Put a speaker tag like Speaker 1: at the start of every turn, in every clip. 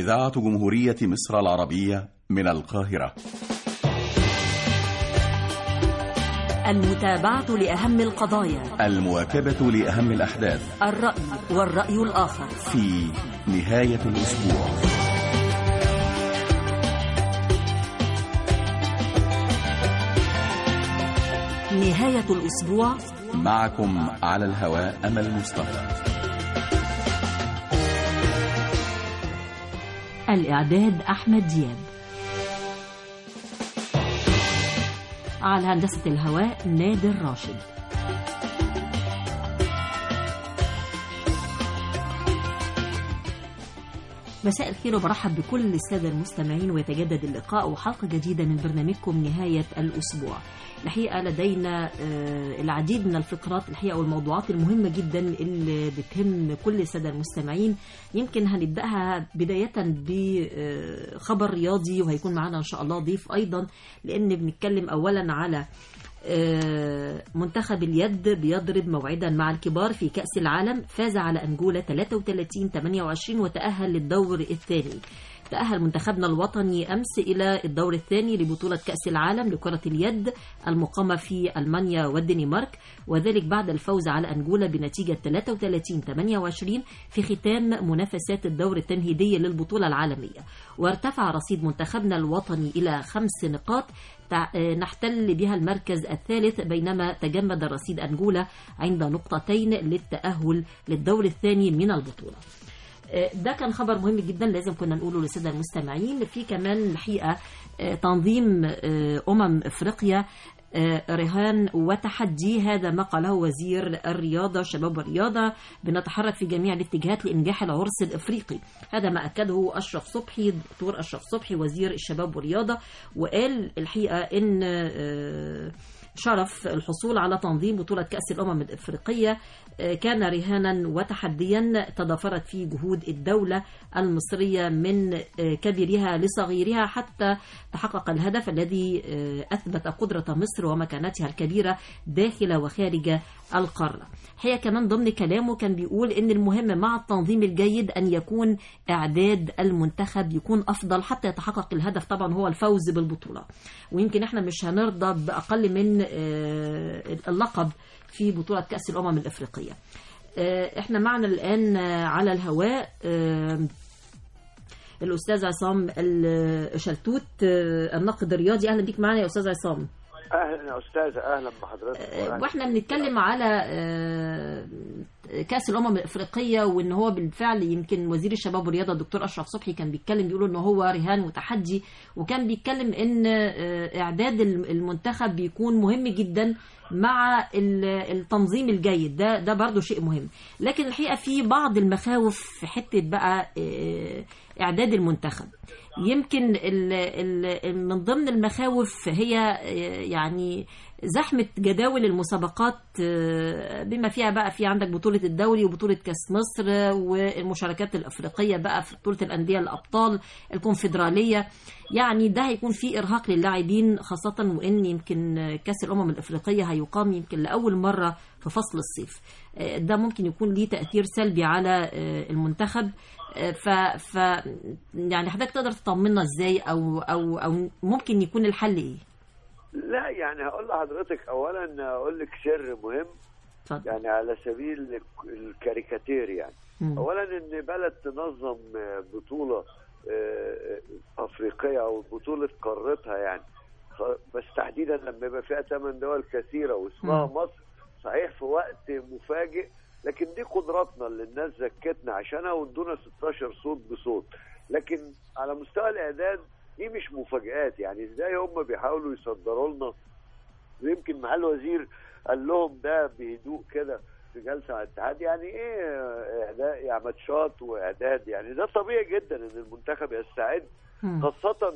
Speaker 1: إذاعة جمهورية مصر العربية من القاهرة
Speaker 2: المتابعة لأهم القضايا
Speaker 1: المواكبة لأهم الأحداث
Speaker 2: الرأي والرأي الآخر
Speaker 1: في نهاية الأسبوع
Speaker 2: نهاية الأسبوع
Speaker 1: معكم على الهواء أمل مصطفى
Speaker 2: الإعداد أحمد دياب على هندسة الهواء نادر راشد مساء الخير وبرحب بكل السادة المستمعين ويتجدد اللقاء وحلقة جديدة من برنامجكم نهاية الأسبوع الحقيقة لدينا آه، العديد من الفقرات الحقيقة والموضوعات المهمة جدا اللي بتهم كل السادة المستمعين يمكن هنبدأها بداية بخبر رياضي وهيكون معنا إن شاء الله ضيف أيضا لأن بنتكلم أولا على آه، منتخب اليد بيضرب موعدا مع الكبار في كأس العالم فاز على أنجولا 33 28 وتأهل للدور الثاني تأهل منتخبنا الوطني أمس إلى الدور الثاني لبطولة كأس العالم لكرة اليد المقامة في ألمانيا والدنمارك وذلك بعد الفوز على أنجولا بنتيجة 33-28 في ختام منافسات الدور التمهيدي للبطولة العالمية وارتفع رصيد منتخبنا الوطني إلى خمس نقاط تع- نحتل بها المركز الثالث بينما تجمد رصيد أنجولا عند نقطتين للتأهل للدور الثاني من البطولة ده كان خبر مهم جدا لازم كنا نقوله للساده المستمعين في كمان الحقيقه آه، تنظيم آه، امم افريقيا آه، رهان وتحدي هذا ما قاله وزير الرياضه شباب الرياضه بنتحرك في جميع الاتجاهات لانجاح العرس الافريقي هذا ما اكده اشرف صبحي دكتور اشرف صبحي وزير الشباب والرياضه وقال الحقيقه ان آه، شرف الحصول على تنظيم بطولة كأس الأمم الإفريقية آه، كان رهانا وتحديا تضافرت فيه جهود الدولة المصرية من آه، كبيرها لصغيرها حتى تحقق الهدف الذي آه، أثبت قدرة مصر ومكانتها الكبيرة داخل وخارج القارة هي كمان ضمن كلامه كان بيقول إن المهم مع التنظيم الجيد أن يكون إعداد المنتخب يكون أفضل حتى يتحقق الهدف طبعا هو الفوز بالبطولة ويمكن احنا مش هنرضى بأقل من آه، اللقب في بطولة كأس الأمم الإفريقية آه، احنا معنا الآن آه، على الهواء آه، الأستاذ عصام الشلتوت آه، الناقد الرياضي أهلا بيك معنا يا أستاذ عصام
Speaker 3: اهلا يا استاذ اهلا بحضرتك
Speaker 2: آه، واحنا بنتكلم على آه، كاس الامم الافريقيه وان هو بالفعل يمكن وزير الشباب والرياضه الدكتور اشرف صبحي كان بيتكلم بيقول ان هو رهان وتحدي وكان بيتكلم ان آه، اعداد المنتخب بيكون مهم جدا مع ال- التنظيم الجيد ده ده برضه شيء مهم لكن الحقيقه في بعض المخاوف في حته بقى آه، اعداد المنتخب يمكن ال ال من ضمن المخاوف هي آه، يعني زحمة جداول المسابقات آه، بما فيها بقى في عندك بطولة الدوري وبطولة كاس مصر آه، والمشاركات الأفريقية بقى في بطولة الأندية الأبطال الكونفدرالية يعني ده هيكون في إرهاق للاعبين خاصة وإن يمكن آه، كاس الأمم الأفريقية هيقام يمكن لأول مرة في فصل الصيف آه، ده ممكن يكون ليه تأثير سلبي على آه، المنتخب آه، ف, ف يعني حضرتك تقدر تطمنا ازاي او او او ممكن يكون الحل ايه؟
Speaker 3: لا يعني هقول لحضرتك اولا اقول لك سر مهم
Speaker 2: اتفضل
Speaker 3: يعني على سبيل الك- الكاريكاتير يعني
Speaker 2: مم.
Speaker 3: اولا ان بلد تنظم آه، بطوله آه، افريقيه او بطوله قارتها يعني خ- بس تحديدا لما يبقى فيها ثمان دول كثيره واسمها
Speaker 2: مم.
Speaker 3: مصر صحيح في وقت مفاجئ لكن دي قدراتنا اللي الناس زكتنا عشانها وادونا 16 صوت بصوت لكن على مستوى الاعداد دي مش مفاجآت يعني ازاي هم بيحاولوا يصدروا لنا ويمكن مع الوزير قال لهم ده بهدوء كده في جلسه على الاتحاد يعني ايه اعداد يعني ماتشات واعداد يعني ده طبيعي جدا ان المنتخب يستعد
Speaker 2: مم.
Speaker 3: خاصه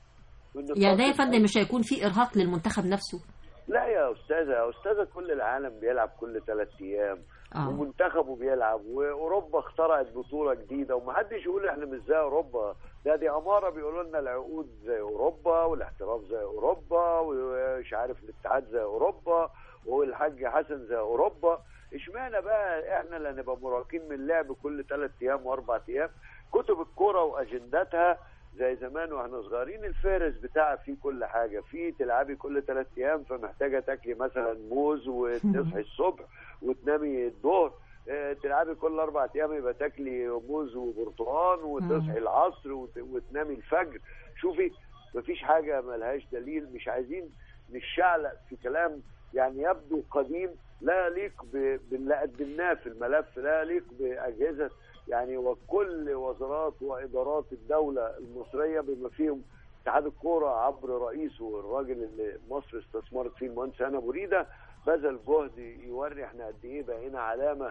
Speaker 3: إن
Speaker 2: يعني ده يا
Speaker 3: خاطر-
Speaker 2: فندم مش هيكون في ارهاق للمنتخب نفسه
Speaker 3: لا يا استاذه يا استاذه كل العالم بيلعب كل ثلاث ايام
Speaker 2: اه
Speaker 3: ومنتخبه بيلعب واوروبا اخترعت بطوله جديده ومحدش يقول احنا مش زي اوروبا ده دي اماره بيقولوا لنا العقود زي اوروبا والاحتراف زي اوروبا ومش عارف الاتحاد زي اوروبا والحاج حسن زي اوروبا اشمعنى بقى احنا اللي هنبقى مراهقين من اللعب كل ثلاث ايام واربع ايام كتب الكوره واجنداتها زي زمان واحنا صغيرين الفهرس بتاعها فيه كل حاجه فيه تلعبي كل ثلاث ايام فمحتاجه تاكلي مثلا موز وتصحي الصبح وتنامي الظهر آه، تلعبي كل اربع ايام يبقى تاكلي موز وبرتقال وتصحي العصر وت- وتنامي الفجر شوفي مفيش حاجه ملهاش دليل مش عايزين نشعلق في كلام يعني يبدو قديم لا يليق ب- باللي قدمناه في الملف لا يليق باجهزه يعني وكل وزارات وادارات الدوله المصريه بما فيهم اتحاد الكوره عبر رئيسه الراجل اللي مصر استثمرت فيه المهندس هنا بريده بذل جهد يوري احنا قد ايه بقينا علامه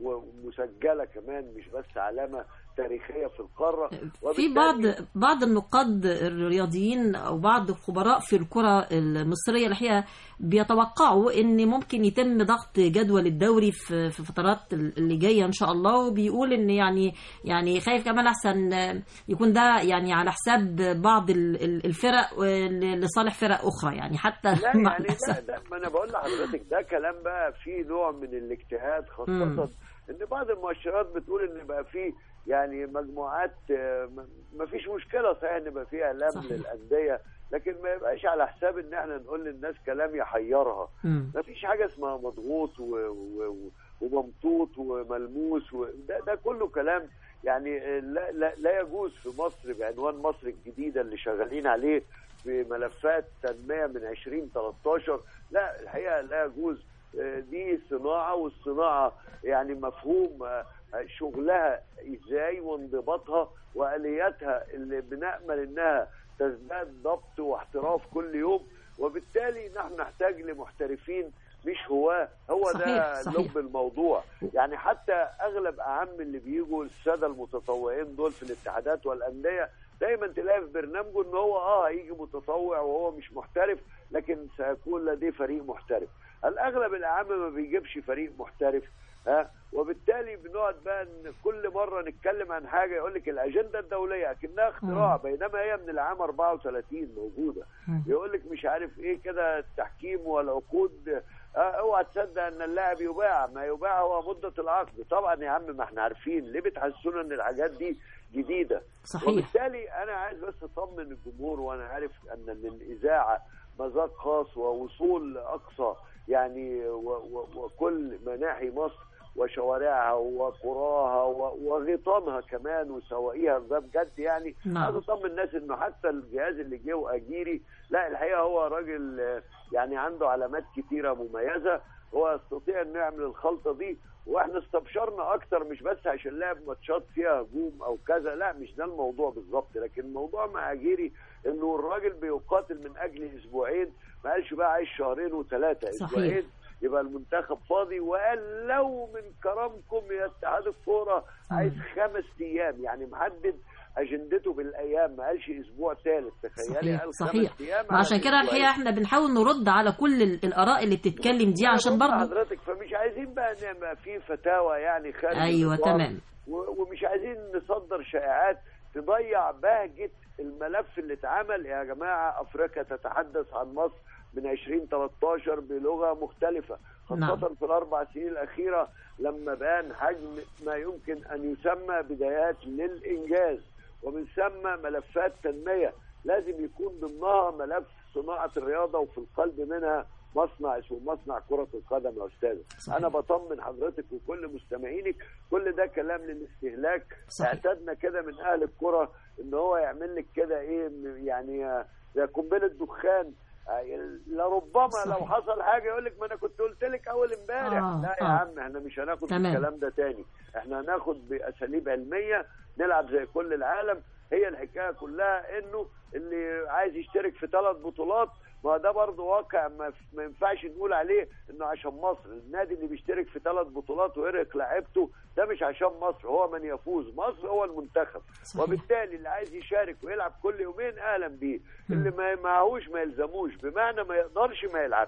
Speaker 3: ومسجله كمان مش بس علامه تاريخيه في القاره
Speaker 2: في
Speaker 3: وبالتالي-
Speaker 2: بعض بعض النقاد الرياضيين او بعض الخبراء في الكره المصريه الحقيقه بيتوقعوا ان ممكن يتم ضغط جدول الدوري في في فترات اللي جايه ان شاء الله وبيقول ان يعني يعني خايف كمان احسن يكون ده يعني على حساب بعض ال- ال- الفرق لصالح فرق اخرى يعني حتى
Speaker 3: لا
Speaker 2: مع
Speaker 3: يعني لا,
Speaker 2: الأسف.
Speaker 3: لا ما انا بقول لحضرتك ده كلام بقى فيه نوع من الاجتهاد
Speaker 2: مم.
Speaker 3: خاصه ان بعض المؤشرات بتقول ان بقى فيه يعني مجموعات آه، ما- ما فيش مشكله صحيح ان يبقى فيه اعلام
Speaker 2: صحيح.
Speaker 3: للانديه لكن ما يبقاش على حساب ان احنا نقول للناس كلام يحيرها
Speaker 2: مم.
Speaker 3: ما فيش حاجه اسمها مضغوط و... و... وممطوط وملموس و... ده, ده كله كلام يعني لا, لا, لا يجوز في مصر بعنوان مصر الجديده اللي شغالين عليه في ملفات تنميه من 2013 لا الحقيقه لا يجوز آه، دي صناعه والصناعه يعني مفهوم آه، شغلها ازاي وانضباطها والياتها اللي بنامل انها تزداد ضبط واحتراف كل يوم وبالتالي نحن نحتاج لمحترفين مش هواه هو
Speaker 2: صحيح،
Speaker 3: ده
Speaker 2: صحيح.
Speaker 3: لب الموضوع يعني حتى اغلب اعم اللي بيجوا الساده المتطوعين دول في الاتحادات والانديه دايما تلاقي في برنامجه ان هو اه هيجي متطوع وهو مش محترف لكن سيكون لديه فريق محترف الاغلب الاعم ما بيجيبش فريق محترف ها وبالتالي بنقعد بقى ان كل مره نتكلم عن حاجه يقول لك الاجنده الدوليه اكنها اختراع بينما هي من العام 34 موجوده
Speaker 2: مم.
Speaker 3: يقول لك مش عارف ايه كده التحكيم والعقود آه، اوعى تصدق ان اللاعب يباع ما يباع هو مده العقد طبعا يا عم ما احنا عارفين ليه بتحسسونا ان الحاجات دي جديده
Speaker 2: صحيح
Speaker 3: وبالتالي انا عايز بس اطمن الجمهور وانا عارف ان للاذاعه مذاق خاص ووصول لاقصى يعني و و وكل مناحي مصر وشوارعها وقراها و- وغيطانها كمان وسواقيها ده بجد يعني
Speaker 2: نعم.
Speaker 3: عايز اطمن الناس انه حتى الجهاز اللي جه واجيري لا الحقيقه هو راجل آه، يعني عنده علامات كتيره مميزه هو يستطيع انه يعمل الخلطه دي واحنا استبشرنا اكتر مش بس عشان لعب ماتشات فيها هجوم او كذا لا مش ده الموضوع بالظبط لكن الموضوع مع اجيري انه الراجل بيقاتل من اجل اسبوعين ما قالش بقى عايز شهرين وثلاثه
Speaker 2: صحيح.
Speaker 3: اسبوعين يبقى المنتخب فاضي وقال لو من كرمكم يا اتحاد الكوره عايز خمس ايام يعني محدد اجندته بالايام ما قالش اسبوع ثالث تخيلي
Speaker 2: صحيح
Speaker 3: قال
Speaker 2: صحيح
Speaker 3: خمس ايام
Speaker 2: ما عشان
Speaker 3: على
Speaker 2: كده
Speaker 3: أسبوعين.
Speaker 2: الحقيقه احنا بنحاول نرد على كل ال- الاراء اللي بتتكلم دي عشان
Speaker 3: أنا بقول
Speaker 2: برضه
Speaker 3: لحضرتك فمش عايزين بقى نبقى في فتاوى يعني خارج
Speaker 2: ايوه
Speaker 3: النطاق.
Speaker 2: تمام
Speaker 3: و- ومش عايزين نصدر شائعات تضيع بهجة الملف اللي اتعمل يا جماعة أفريقيا تتحدث عن مصر من 2013 بلغة مختلفة خاصة
Speaker 2: نعم.
Speaker 3: في الأربع سنين الأخيرة لما بان حجم ما يمكن أن يسمى بدايات للإنجاز ومن ثم ملفات تنمية لازم يكون ضمنها ملف صناعة الرياضة وفي القلب منها مصنع اسمه مصنع كرة القدم يا أستاذ
Speaker 2: صحيح.
Speaker 3: أنا بطمن حضرتك وكل مستمعينك كل ده كلام للاستهلاك
Speaker 2: صحيح.
Speaker 3: اعتدنا كده من اهل الكره ان هو يعمل لك كده ايه يعني آه، زي قنبله دخان آه، لربما
Speaker 2: صحيح.
Speaker 3: لو حصل حاجه يقول لك ما انا كنت قلت لك اول امبارح
Speaker 2: آه،
Speaker 3: لا يا
Speaker 2: آه.
Speaker 3: عم احنا مش هناخد
Speaker 2: تمام.
Speaker 3: الكلام ده تاني احنا هناخد باساليب علميه نلعب زي كل العالم هي الحكايه كلها انه اللي عايز يشترك في ثلاث بطولات ما ده برضه واقع ما, ما ينفعش نقول عليه انه عشان مصر النادي اللي بيشترك في ثلاث بطولات ويرهق لعيبته ده مش عشان مصر هو من يفوز مصر هو المنتخب
Speaker 2: صحيح.
Speaker 3: وبالتالي اللي عايز يشارك ويلعب كل يومين اهلا بيه
Speaker 2: مم.
Speaker 3: اللي ما معهوش ما يلزموش بمعنى ما يقدرش ما يلعبش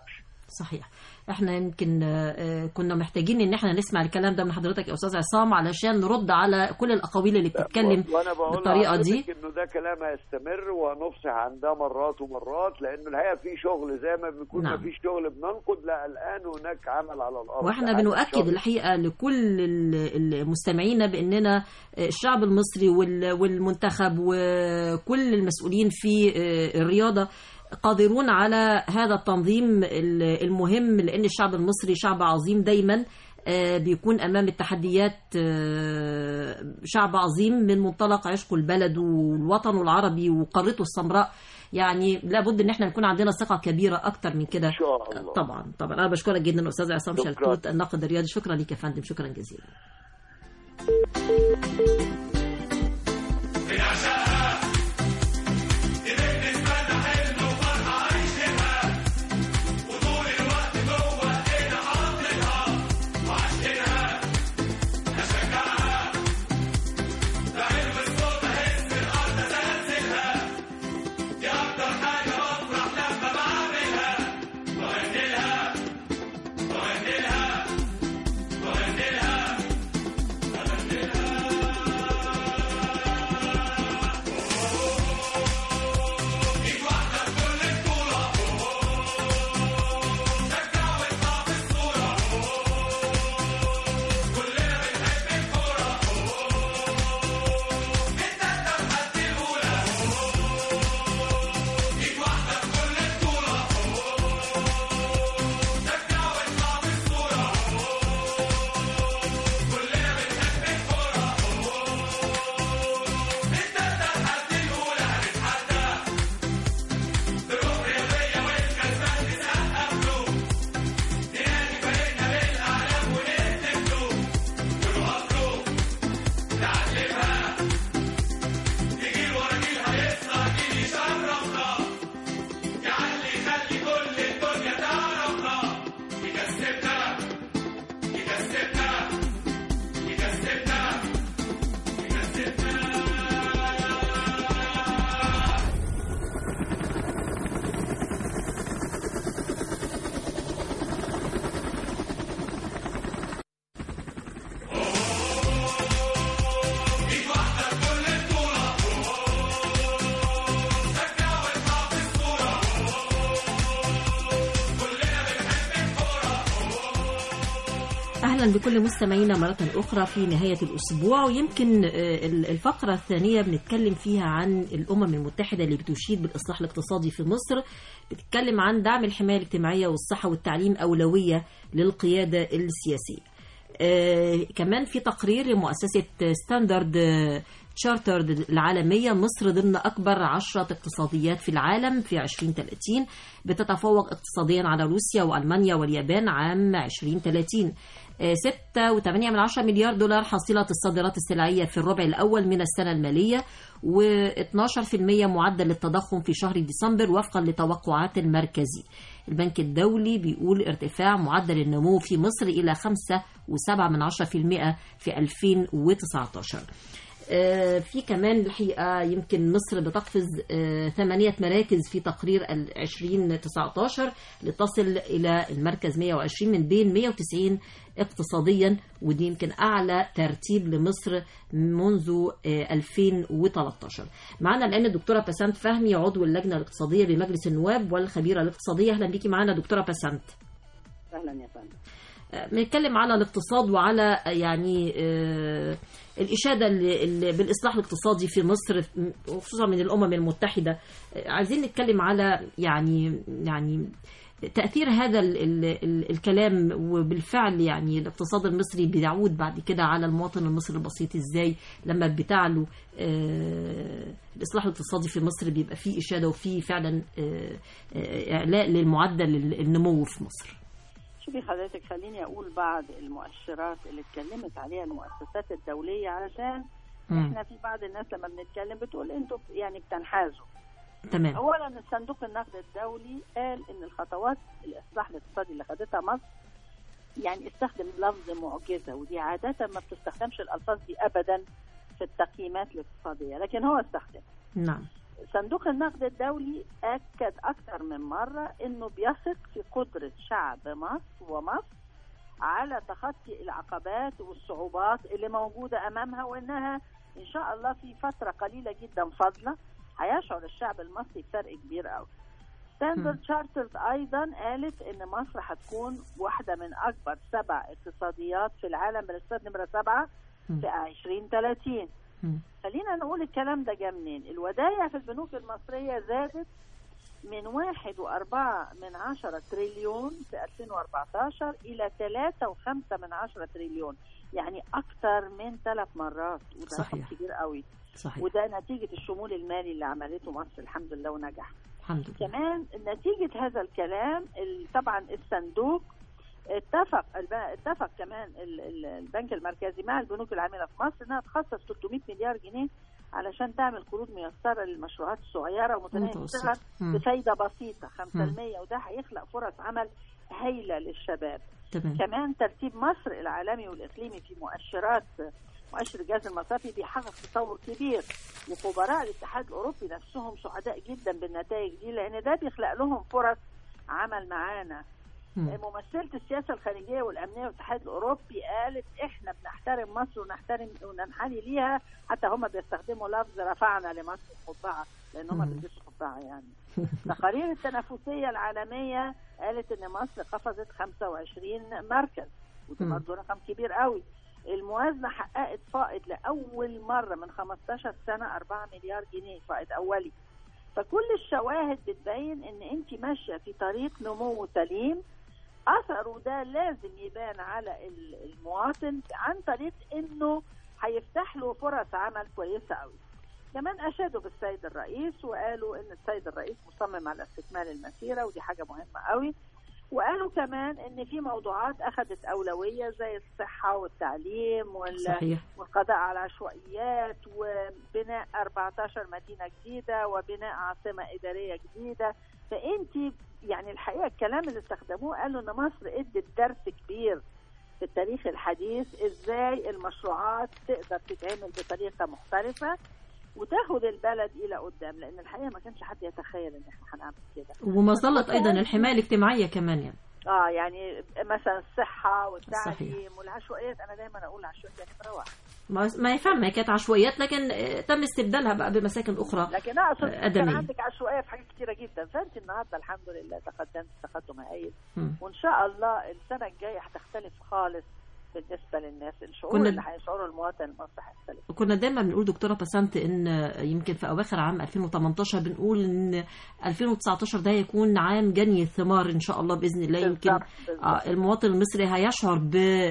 Speaker 2: صحيح احنا يمكن آه، كنا محتاجين ان احنا نسمع الكلام ده من حضرتك يا استاذ عصام علشان نرد على كل الاقاويل اللي بتتكلم
Speaker 3: وانا بقول
Speaker 2: بالطريقه دي
Speaker 3: لحضرتك انه ده كلام هيستمر وهنفصح عن ده مرات ومرات لان الحقيقه في شغل زي ما بنكون
Speaker 2: نعم.
Speaker 3: ما فيش شغل بننقد لا الان هناك عمل على الارض
Speaker 2: واحنا
Speaker 3: عمل
Speaker 2: بنؤكد
Speaker 3: شغل.
Speaker 2: الحقيقه لكل ال- المستمعين باننا الشعب المصري وال- والمنتخب وكل المسؤولين في الرياضه قادرون على هذا التنظيم ال- المهم لان الشعب المصري شعب عظيم دايما آه، بيكون امام التحديات آه، شعب عظيم من منطلق عشقه البلد والوطن العربي وقارته السمراء يعني لابد ان احنا نكون عندنا ثقه كبيره اكتر من كده
Speaker 3: ان شاء الله
Speaker 2: طبعا طبعا انا بشكرك جدا استاذ عصام
Speaker 3: شكراً.
Speaker 2: شلتوت الناقد الرياضي شكرا لك يا فندم شكرا جزيلا اهلا بكل مستمعينا مره اخرى في نهايه الاسبوع ويمكن آه، الفقره الثانيه بنتكلم فيها عن الامم المتحده اللي بتشيد بالاصلاح الاقتصادي في مصر بتتكلم عن دعم الحمايه الاجتماعيه والصحه والتعليم اولويه للقياده السياسيه آه، كمان في تقرير لمؤسسة ستاندرد تشارترد العالمية مصر ضمن أكبر عشرة اقتصاديات في العالم في 2030 بتتفوق اقتصاديا على روسيا وألمانيا واليابان عام 2030 آه، 6.8 من عشرة مليار دولار حصيلة الصادرات السلعية في الربع الأول من السنة المالية و12% معدل التضخم في شهر ديسمبر وفقا لتوقعات المركزي البنك الدولي بيقول ارتفاع معدل النمو في مصر إلى 5.7 من عشرة في المئة في 2019 آه، في كمان الحقيقة يمكن مصر بتقفز آه، ثمانية مراكز في تقرير ال 2019 لتصل إلى المركز 120 من بين 190 اقتصاديا ودي يمكن أعلى ترتيب لمصر منذ آه، 2013 معنا الآن الدكتورة بسنت فهمي عضو اللجنة الاقتصادية بمجلس النواب والخبيرة الاقتصادية أهلا بيكي معنا دكتورة بسنت
Speaker 4: اهلا يا فندم
Speaker 2: بنتكلم على الاقتصاد وعلى يعني آه، الإشادة اللي- اللي بالإصلاح الاقتصادي في مصر وخصوصا من الأمم المتحدة آه، عايزين نتكلم على يعني يعني تأثير هذا ال ال ال الكلام وبالفعل يعني الاقتصاد المصري بيعود بعد كده على المواطن المصري البسيط ازاي لما بتعلو آه، الإصلاح الاقتصادي في مصر بيبقى فيه إشادة وفيه فعلا آه، آه، إعلاء للمعدل النمو في مصر
Speaker 4: شوفي حضرتك خليني اقول بعض المؤشرات اللي اتكلمت عليها المؤسسات الدوليه علشان
Speaker 2: مم.
Speaker 4: احنا في بعض الناس لما بنتكلم بتقول انتوا يعني بتنحازوا
Speaker 2: تمام
Speaker 4: اولا صندوق النقد الدولي قال ان الخطوات الاصلاح الاقتصادي اللي خدتها مصر يعني استخدم لفظ معجزه ودي عاده ما بتستخدمش الالفاظ دي ابدا في التقييمات الاقتصاديه لكن هو استخدم
Speaker 2: نعم
Speaker 4: صندوق النقد الدولي اكد اكثر من مره انه بيثق في قدره شعب مصر ومصر على تخطي العقبات والصعوبات اللي موجوده امامها وانها ان شاء الله في فتره قليله جدا فاضله هيشعر الشعب المصري بفرق كبير قوي. ستاندرد تشارترز ايضا قالت ان مصر هتكون واحده من اكبر سبع اقتصاديات في العالم بالاقتصاد نمره سبعه
Speaker 2: مم.
Speaker 4: في 2030
Speaker 2: مم.
Speaker 4: خلينا نقول الكلام ده جه منين الودائع في البنوك المصرية زادت من واحد وأربعة من عشرة تريليون في 2014 إلى ثلاثة وخمسة من عشرة تريليون يعني أكتر من ثلاث مرات وده رقم
Speaker 2: صحيح.
Speaker 4: كبير قوي
Speaker 2: صحيح
Speaker 4: وده نتيجة الشمول المالي اللي عملته مصر الحمد لله ونجح
Speaker 2: الحمد لله
Speaker 4: كمان نتيجة هذا الكلام ال- طبعا الصندوق اتفق الب- اتفق كمان ال- ال- البنك المركزي مع البنوك العاملة في مصر انها تخصص 300 مليار جنيه علشان تعمل قروض ميسرة للمشروعات الصغيرة ومتناهية الصغر
Speaker 2: متوسط مم.
Speaker 4: بفايدة بسيطة 5% وده هيخلق فرص عمل هايلة للشباب
Speaker 2: تمام
Speaker 4: كمان ترتيب مصر العالمي والإقليمي في مؤشرات مؤشر الجهاز المصرفي بيحقق تطور كبير وخبراء الاتحاد الأوروبي نفسهم سعداء جدا بالنتائج دي لأن ده بيخلق لهم فرص عمل معانا
Speaker 2: مم.
Speaker 4: ممثلة السياسة الخارجية والأمنية والاتحاد الأوروبي قالت إحنا بنحترم مصر ونحترم وننحني ليها حتى هم بيستخدموا لفظ رفعنا لمصر القبعة لأن هم
Speaker 2: مم.
Speaker 4: بيلبسوا قبعة يعني تقارير التنافسية العالمية قالت إن مصر قفزت 25 مركز وده
Speaker 2: مم.
Speaker 4: برضه رقم كبير قوي الموازنة حققت فائض لأول مرة من 15 سنة 4 مليار جنيه فائض أولي فكل الشواهد بتبين ان انت ماشيه في طريق نمو سليم اثره ده لازم يبان على ال- المواطن عن طريق انه هيفتح له فرص عمل كويسه قوي كمان اشادوا بالسيد الرئيس وقالوا ان السيد الرئيس مصمم على استكمال المسيره ودي حاجه مهمه قوي وقالوا كمان ان في موضوعات اخذت اولويه زي الصحه والتعليم وال
Speaker 2: صحيح
Speaker 4: والقضاء على العشوائيات وبناء 14 مدينة جديدة وبناء عاصمة إدارية جديدة فأنت يعني الحقيقة الكلام اللي استخدموه قالوا إن مصر ادت درس كبير في التاريخ الحديث ازاي المشروعات تقدر تتعمل بطريقة محترفة وتاخد البلد الى قدام لان الحقيقه ما كانش حد يتخيل ان احنا هنعمل كده
Speaker 2: ومظلة أيضا الحماية الاجتماعية كمان يعني
Speaker 4: اه يعني مثلا الصحه والتعليم والعشوائيات انا دايما اقول العشوائيات نمره واحد
Speaker 2: ما ما هي فاهمة هي كانت عشوائيات لكن آه، تم استبدالها بقى بمساكن أخرى
Speaker 4: لكن اقصد كان
Speaker 2: أدمية.
Speaker 4: عندك عشوائيه في حاجات كتيره جدا فانت النهارده الحمد لله تقدمت تقدم هائل
Speaker 2: مم.
Speaker 4: وان شاء الله السنه الجايه هتختلف خالص بالنسبه للناس الشعور
Speaker 2: كنا-
Speaker 4: اللي هيشعره المواطن المصري هيختلف
Speaker 2: كنا دايما بنقول دكتوره بسنت ان يمكن في اواخر عام 2018 بنقول ان 2019 ده هيكون عام جني الثمار ان شاء الله باذن الله يمكن
Speaker 4: بالظبط، بالظبط.
Speaker 2: آه، المواطن المصري هيشعر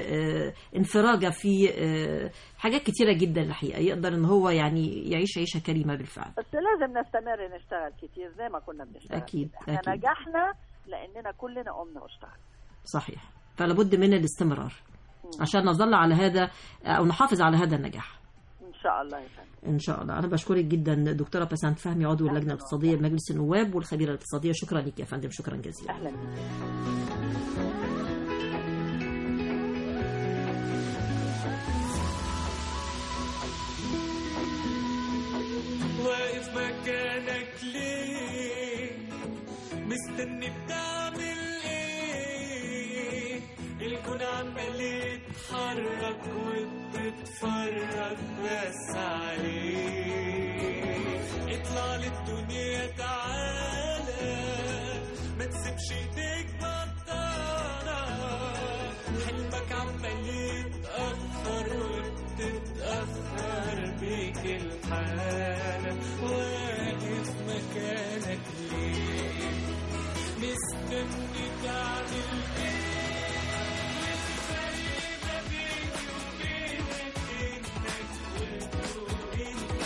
Speaker 2: بانفراجه في آه، حاجات كتيره جدا الحقيقه يقدر ان هو يعني يعيش عيشه كريمه بالفعل
Speaker 4: بس لازم نستمر نشتغل كتير زي ما كنا بنشتغل
Speaker 2: أكيد،
Speaker 4: كده. احنا
Speaker 2: أكيد.
Speaker 4: نجحنا لاننا كلنا قمنا واشتغلنا
Speaker 2: صحيح فلا بد من الاستمرار عشان نظل على هذا او نحافظ على هذا النجاح
Speaker 4: ان شاء الله يا فندم
Speaker 2: ان شاء الله انا بشكرك جدا دكتوره بسنت فهمي عضو اللجنه الاقتصاديه بمجلس النواب والخبيره الاقتصاديه شكرا لك يا فندم شكرا جزيلا
Speaker 4: اهلا بك
Speaker 5: واقف مكانك ليه مستني بتعمل ايه الكون عمال يتحرك وبتتفرج بس عليه اطلع للدنيا تعالى ما تسيبش ايديك بطالة حلمك عمال يتأخر وبتتأخر بيك الحالة واقف مكانك ليه مستني تعمل ايه الفرق ما بيني وبينك انك والدور انت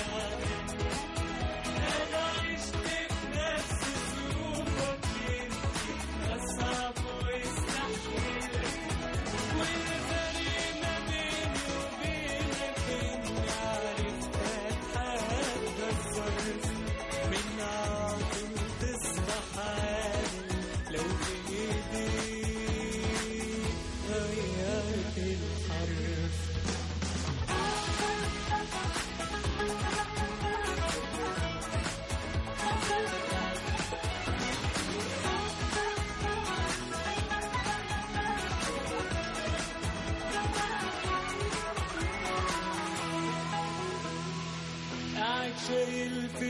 Speaker 5: انا عشت بنفس ظروفك يمكن اصعب ويستحيلك والفرق ما بيني وبينك اني عرفت اتحدى الظرف من عاطل تصبح عالم لو بايدي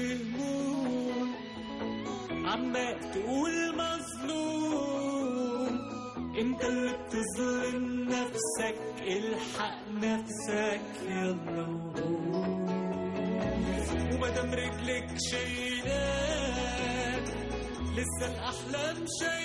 Speaker 5: هموم عمال تقول مظلوم انت اللي بتظلم نفسك الحق نفسك يلا وقوم ومادام رجلك شايلاك لسه الاحلام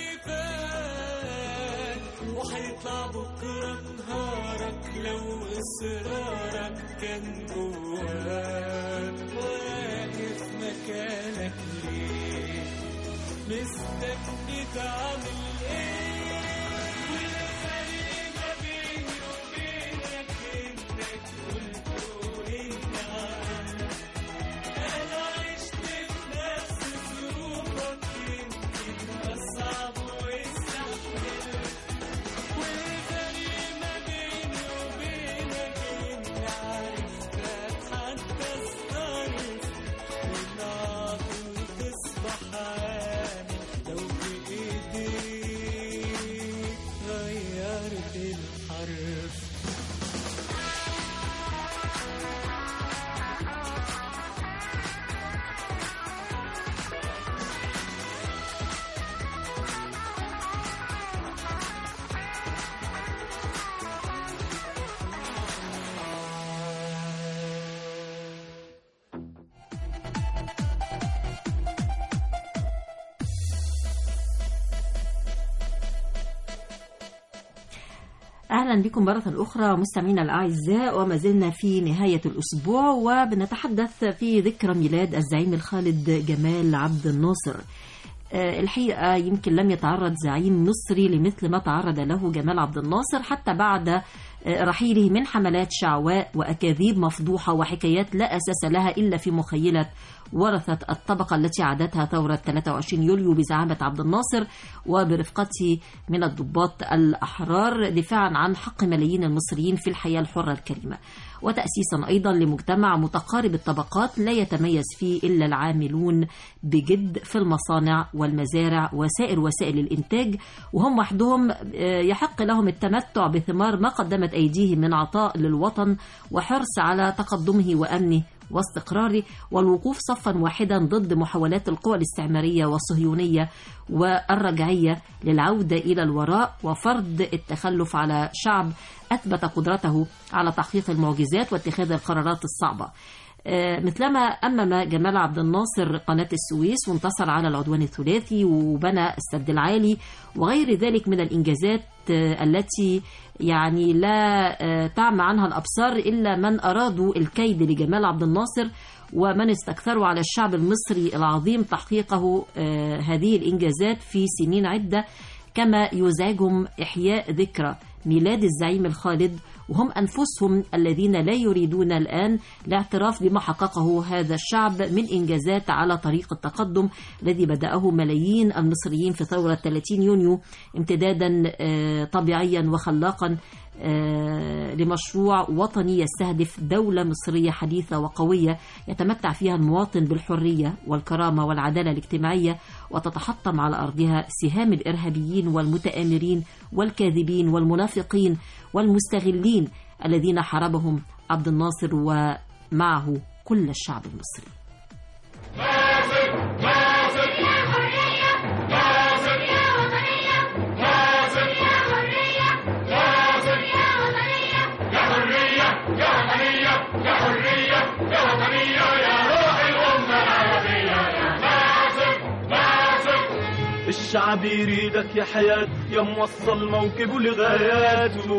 Speaker 5: شايفاك وهيطلع بكره نهارك لو اصرارك كان جواك واقف مكانك ليه مستني تعمل ايه والفرق ما بيني وبينك انك قلت وانت عارف انا عشت في نفس ظروفك يمكن اصعب واستحمل والفرق ما بيني وبينك اني عرفتك حتى استعرف والعاطل تصبح عامل لو بايديك غيرت الحرف
Speaker 2: أهلا بكم مرة أخرى مستمعينا الأعزاء وما زلنا في نهاية الأسبوع وبنتحدث في ذكرى ميلاد الزعيم الخالد جمال عبد الناصر آه، الحقيقة يمكن لم يتعرض زعيم مصري لمثل ما تعرض له جمال عبد الناصر حتى بعد آه، رحيله من حملات شعواء وأكاذيب مفضوحة وحكايات لا أساس لها إلا في مخيلة ورثة الطبقة التي عادتها ثورة 23 يوليو بزعامة عبد الناصر وبرفقته من الضباط الأحرار دفاعا عن حق ملايين المصريين في الحياة الحرة الكريمة وتأسيسا أيضا لمجتمع متقارب الطبقات لا يتميز فيه إلا العاملون بجد في المصانع والمزارع وسائر وسائل الإنتاج وهم وحدهم آه، يحق لهم التمتع بثمار ما قدمت أيديهم من عطاء للوطن وحرص على تقدمه وأمنه واستقراره والوقوف صفا واحدا ضد محاولات القوى الاستعمارية والصهيونية والرجعية للعودة إلى الوراء وفرض التخلف على شعب أثبت قدرته على تحقيق المعجزات واتخاذ القرارات الصعبة آه، مثلما أمم جمال عبد الناصر قناة السويس وانتصر على العدوان الثلاثي وبنى السد العالي وغير ذلك من الإنجازات آه، التي يعني لا آه، تعمى عنها الأبصار إلا من أرادوا الكيد لجمال عبد الناصر ومن استكثروا على الشعب المصري العظيم تحقيقه آه، هذه الإنجازات في سنين عدة كما يزعجهم إحياء ذكرى ميلاد الزعيم الخالد وهم أنفسهم الذين لا يريدون الآن الاعتراف بما حققه هذا الشعب من إنجازات على طريق التقدم الذي بدأه ملايين المصريين في ثورة 30 يونيو امتدادا آه، طبيعيا وخلاقا آه، لمشروع وطني يستهدف دولة مصرية حديثة وقوية يتمتع فيها المواطن بالحرية والكرامة والعدالة الاجتماعية وتتحطم على أرضها سهام الإرهابيين والمتآمرين والكاذبين والمنافقين والمستغلين الذين حاربهم عبد الناصر ومعه كل الشعب المصري
Speaker 6: الشعب يريدك يا حياة يا موصل موكبه لغاياته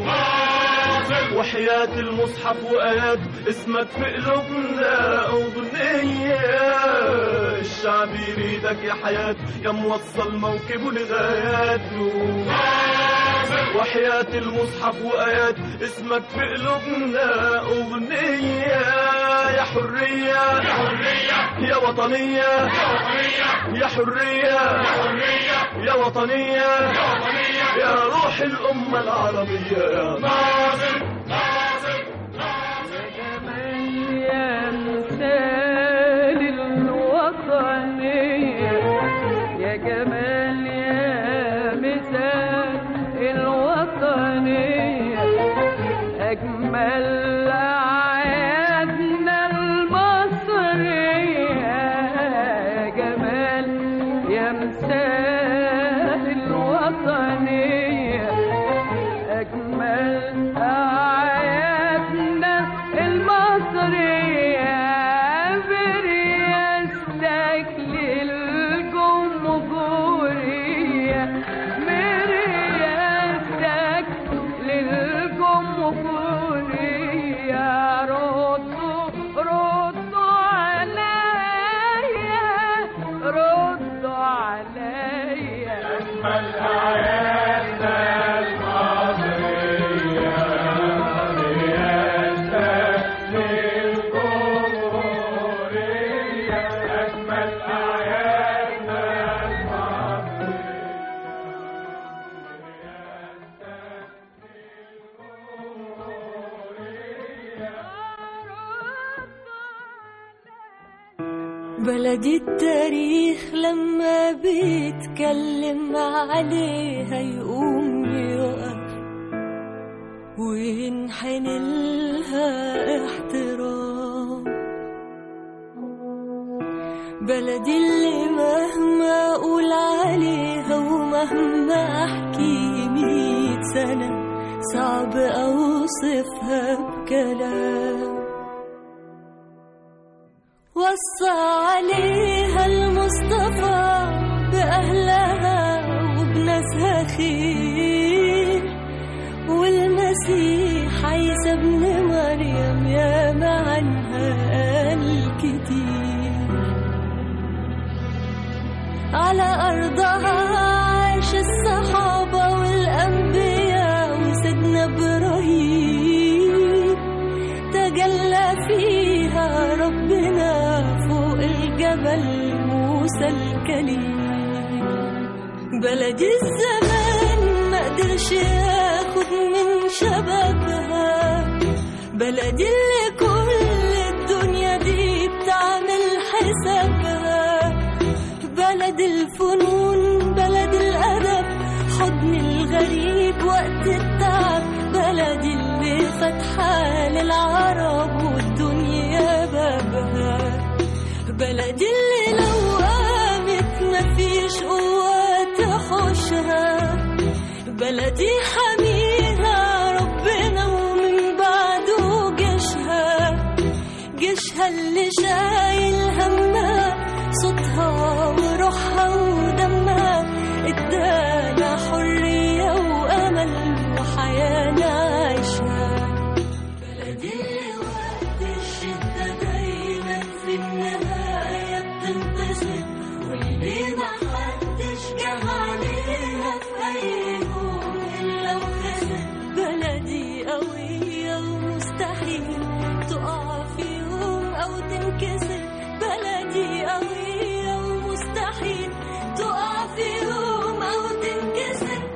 Speaker 6: وحياة المصحف وآيات اسمك في قلوبنا أغنية الشعب يريدك يا حياة يا موصل موكبه لغاياته وحياة المصحف وآيات اسمك في قلوبنا أغنية يا حرية يا حرية يا وطنية يا وطنية يا حرية يا حرية يا وطنية يا وطنية يا روح الأمة العربية يا ناصر
Speaker 7: يا مثال الوطنية يا جمال يا مثال الوطنية أجمل أعيادنا المصرية يا مثال الوطنية أجمل أعيادنا المصرية برياستك للجمهورية برياستك للجمهورية ردوا ردوا عليا ردوا عليا
Speaker 8: بلدي التاريخ لما بيتكلم عليها يقوم يقف وينحني لها احترام بلدي اللي مهما اقول عليها ومهما احكي ميت سنة صعب اوصفها بكلام وصى عليها المصطفى بأهلها وبناسها خير والمسيح عيسى ابن مريم يا عنها قال كتير على أرضها عاش الصحابة والأنبياء وسيدنا إبراهيم تجلى فيها ربنا فوق الجبل موسى الكليم بلدي الزمان ما قدرش ياخد من شبابها بلدي اللي كل الدنيا دي بتعمل حسابها بلد الفنون بلد الأدب حضن الغريب وقت التعب بلدي اللي فاتحة للعرب والدنيا بابها بلدي اللي لو قامت مفيش قوة تحوشها بلدي حميها ربنا ومن بعده جيشها جيشها اللي شايل همها صوتها وروحها ودمها ادانا حرية وأمل وحياة نعيشها بلدي اللي وقت الشدة دايما في النهاية بتنتصر واللي ما حدش جه عليها في أي يوم إلا وخسر بلدي قوية ومستحيل تقع في يوم أو تنكسر بلدي قوية ومستحيل تقع في يوم أو تنكسر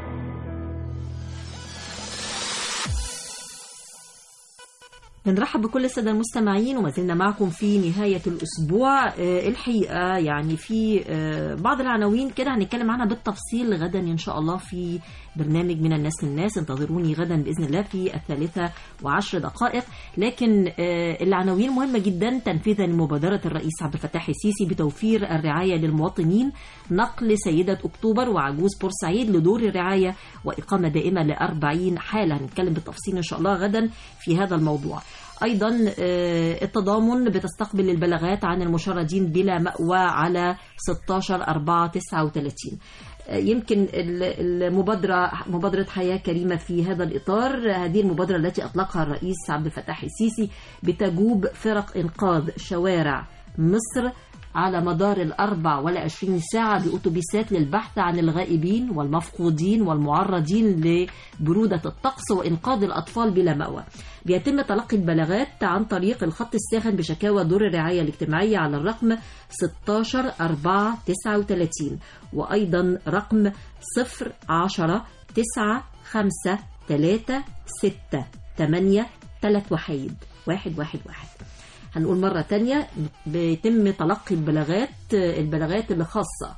Speaker 2: بنرحب بكل السادة المستمعين وما زلنا معكم في نهاية الأسبوع آه، الحقيقة يعني في آه، بعض العناوين كده هنتكلم عنها بالتفصيل غدا إن شاء الله في برنامج من الناس للناس انتظروني غدا بإذن الله في الثالثة وعشر دقائق لكن آه، العناوين مهمة جدا تنفيذا لمبادرة الرئيس عبد الفتاح السيسي بتوفير الرعاية للمواطنين نقل سيدة أكتوبر وعجوز بورسعيد لدور الرعاية وإقامة دائمة لأربعين حالة هنتكلم بالتفصيل إن شاء الله غدا في هذا الموضوع أيضا آه، التضامن بتستقبل البلاغات عن المشردين بلا مأوى على 16 4 39 آه، يمكن ال- المبادرة مبادرة حياة كريمة في هذا الإطار هذه المبادرة التي أطلقها الرئيس عبد الفتاح السيسي بتجوب فرق إنقاذ شوارع مصر على مدار الأربع والعشرين ساعة بأتوبيسات للبحث عن الغائبين والمفقودين والمعرضين لبرودة الطقس وإنقاذ الأطفال بلا مأوى بيتم تلقي البلاغات عن طريق الخط الساخن بشكاوى دور الرعاية الاجتماعية على الرقم 16 4 39 وأيضا رقم 0 10 9 5 3 6 8 3 وحيد واحد واحد واحد هنقول مرة تانية بيتم تلقي البلاغات البلاغات اللي خاصة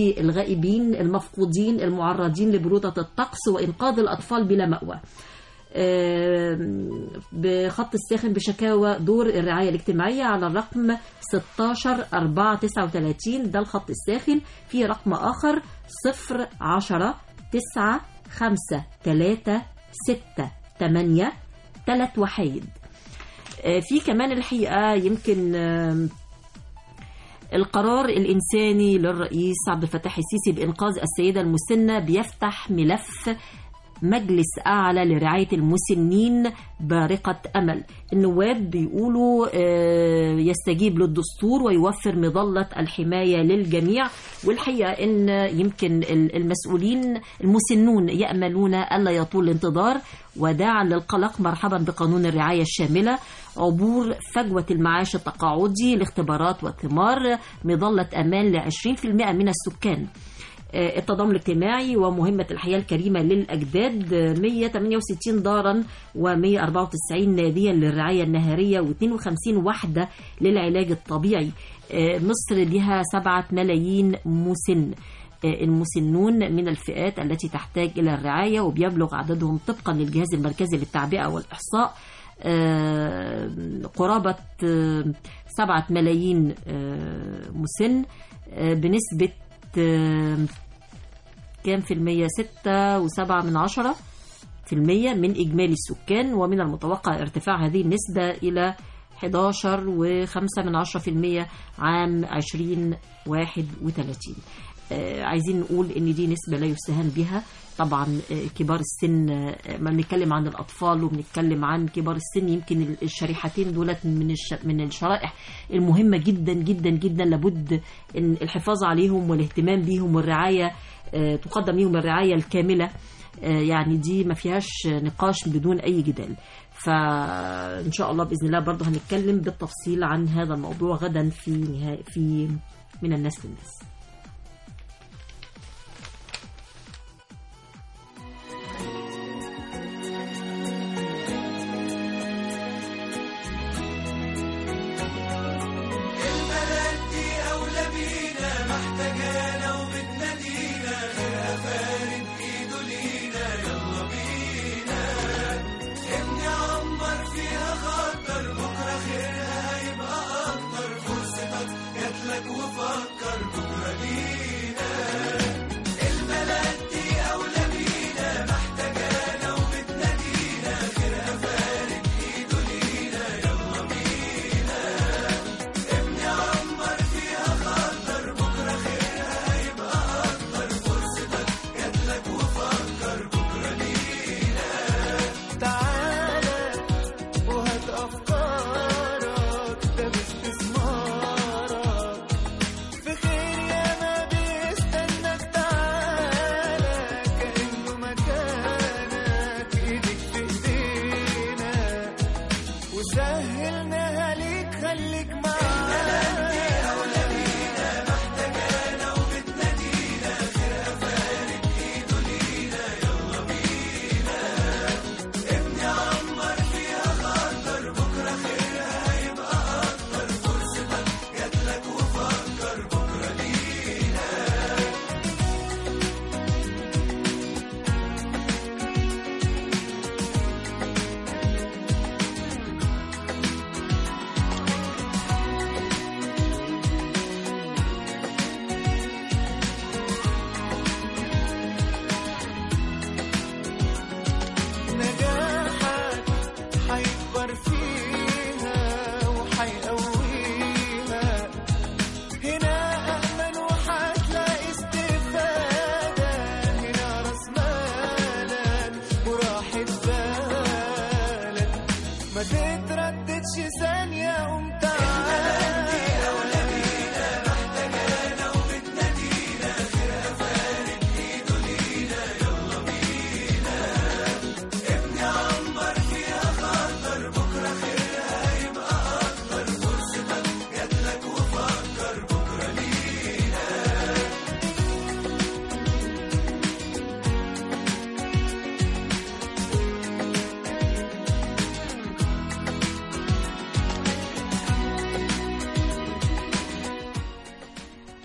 Speaker 2: بالغائبين المفقودين المعرضين لبرودة الطقس وإنقاذ الأطفال بلا مأوى آم، بخط الساخن بشكاوى دور الرعاية الاجتماعية على الرقم 16 4 39 ده الخط الساخن في رقم آخر 0 10 9 5 3 6 8 3 وحيد آه، في كمان الحقيقة يمكن آم، القرار الإنساني للرئيس عبد الفتاح السيسي بإنقاذ السيدة المسنة بيفتح ملف مجلس أعلى لرعاية المسنين بارقة أمل النواب بيقولوا آه، يستجيب للدستور ويوفر مظلة الحماية للجميع والحقيقة أن يمكن ال- المسؤولين المسنون يأملون ألا يطول الانتظار وداعا للقلق مرحبا بقانون الرعاية الشاملة عبور فجوة المعاش التقاعدي لاختبارات والثمار مظلة أمان ل 20% من السكان آه، التضامن الاجتماعي ومهمة الحياة الكريمة للأجداد آه، 168 دارا و194 ناديا للرعاية النهارية و52 وحدة للعلاج الطبيعي آه، مصر لها 7 ملايين مسن آه، المسنون من الفئات التي تحتاج إلى الرعاية وبيبلغ عددهم طبقا للجهاز المركزي للتعبئة والإحصاء آه، قرابة آه، سبعة ملايين آه، مسن آه، بنسبة آه، كام في المية ستة وسبعة من عشرة في المية من إجمالي السكان ومن المتوقع ارتفاع هذه النسبة إلى 11 وخمسة من عشرة في المية عام 2031 آه، عايزين نقول ان دي نسبة لا يستهان بها طبعا آه، كبار السن آه، ما بنتكلم عن الاطفال وبنتكلم عن كبار السن يمكن الشريحتين دولت من الش... من الشرائح المهمة جدا جدا جدا لابد ان الحفاظ عليهم والاهتمام بيهم والرعاية آه، تقدم لهم الرعاية الكاملة آه، يعني دي ما فيهاش نقاش بدون اي جدال فان شاء الله باذن الله برضه هنتكلم بالتفصيل عن هذا الموضوع غدا في نهاية في من الناس للناس
Speaker 5: البلد دي أولى بينا محتاجانا وبتنادينا خيرها فارد إيده لينا يلا بينا ابني عمر فيها خطر بكرة خيرها هيبقى أكتر فرصتك جاتلك وفكر بكرة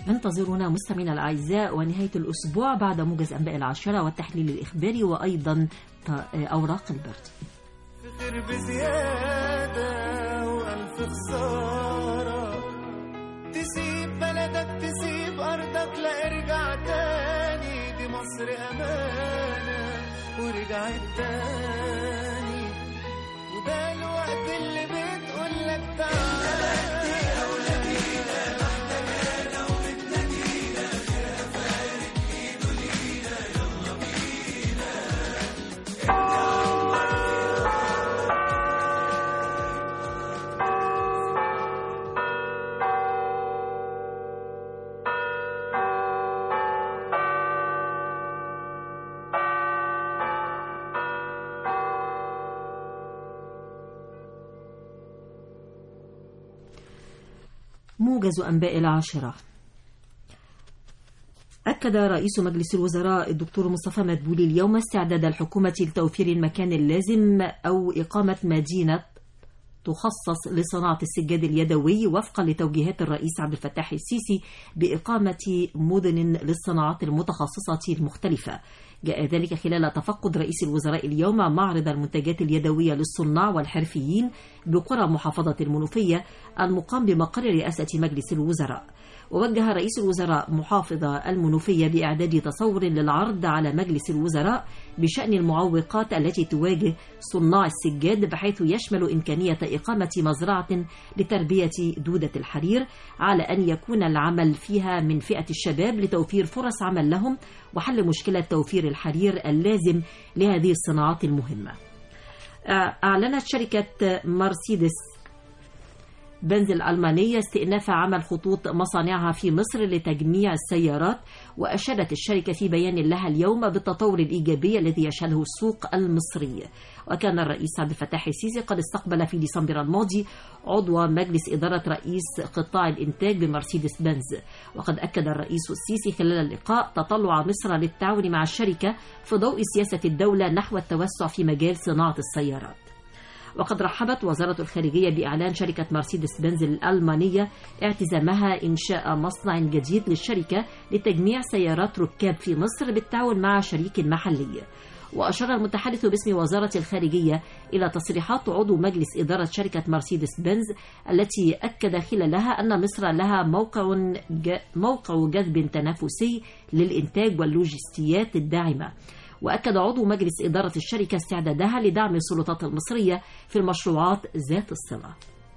Speaker 2: انتظرونا مستمعينا الأعزاء ونهاية الأسبوع بعد موجز أنباء العشرة والتحليل الإخباري وأيضا ط- أوراق البرد
Speaker 5: خير بزيادة وألف خسارة تسيب بلدك تسيب أرضك لا ارجع تاني دي مصر أمانة ورجعت تاني وده الوقت اللي بتقولك تعالى
Speaker 2: موجز أنباء العاشرة أكد رئيس مجلس الوزراء الدكتور مصطفى مدبولي اليوم استعداد الحكومة لتوفير المكان اللازم أو إقامة مدينة تخصص لصناعة السجاد اليدوي وفقا لتوجيهات الرئيس عبد الفتاح السيسي بإقامة مدن للصناعات المتخصصة المختلفة جاء ذلك خلال تفقد رئيس الوزراء اليوم معرض المنتجات اليدوية للصناع والحرفيين بقرى محافظة المنوفية المقام بمقر رئاسة مجلس الوزراء ووجه رئيس الوزراء محافظ المنوفية بإعداد تصور للعرض على مجلس الوزراء بشأن المعوقات التي تواجه صناع السجاد بحيث يشمل إمكانية إقامة مزرعة لتربية دودة الحرير على أن يكون العمل فيها من فئة الشباب لتوفير فرص عمل لهم وحل مشكلة توفير الحرير اللازم لهذه الصناعات المهمة أعلنت شركة مرسيدس بنز الألمانية استئناف عمل خطوط مصانعها في مصر لتجميع السيارات وأشادت الشركة في بيان لها اليوم بالتطور الإيجابي الذي يشهده السوق المصري وكان الرئيس عبد الفتاح السيسي قد استقبل في ديسمبر الماضي عضو مجلس إدارة رئيس قطاع الإنتاج بمرسيدس بنز وقد أكد الرئيس السيسي خلال اللقاء تطلع مصر للتعاون مع الشركة في ضوء سياسة الدولة نحو التوسع في مجال صناعة السيارات وقد رحبت وزارة الخارجية بإعلان شركة مرسيدس بنز الألمانية اعتزامها إنشاء مصنع جديد للشركة لتجميع سيارات ركاب في مصر بالتعاون مع شريك محلي وأشار المتحدث باسم وزارة الخارجية إلى تصريحات عضو مجلس إدارة شركة مرسيدس بنز التي أكد خلالها أن مصر لها موقع ج- موقع جذب تنافسي للإنتاج واللوجستيات الداعمة وأكد عضو مجلس إدارة الشركة استعدادها لدعم السلطات المصرية في المشروعات ذات الصلة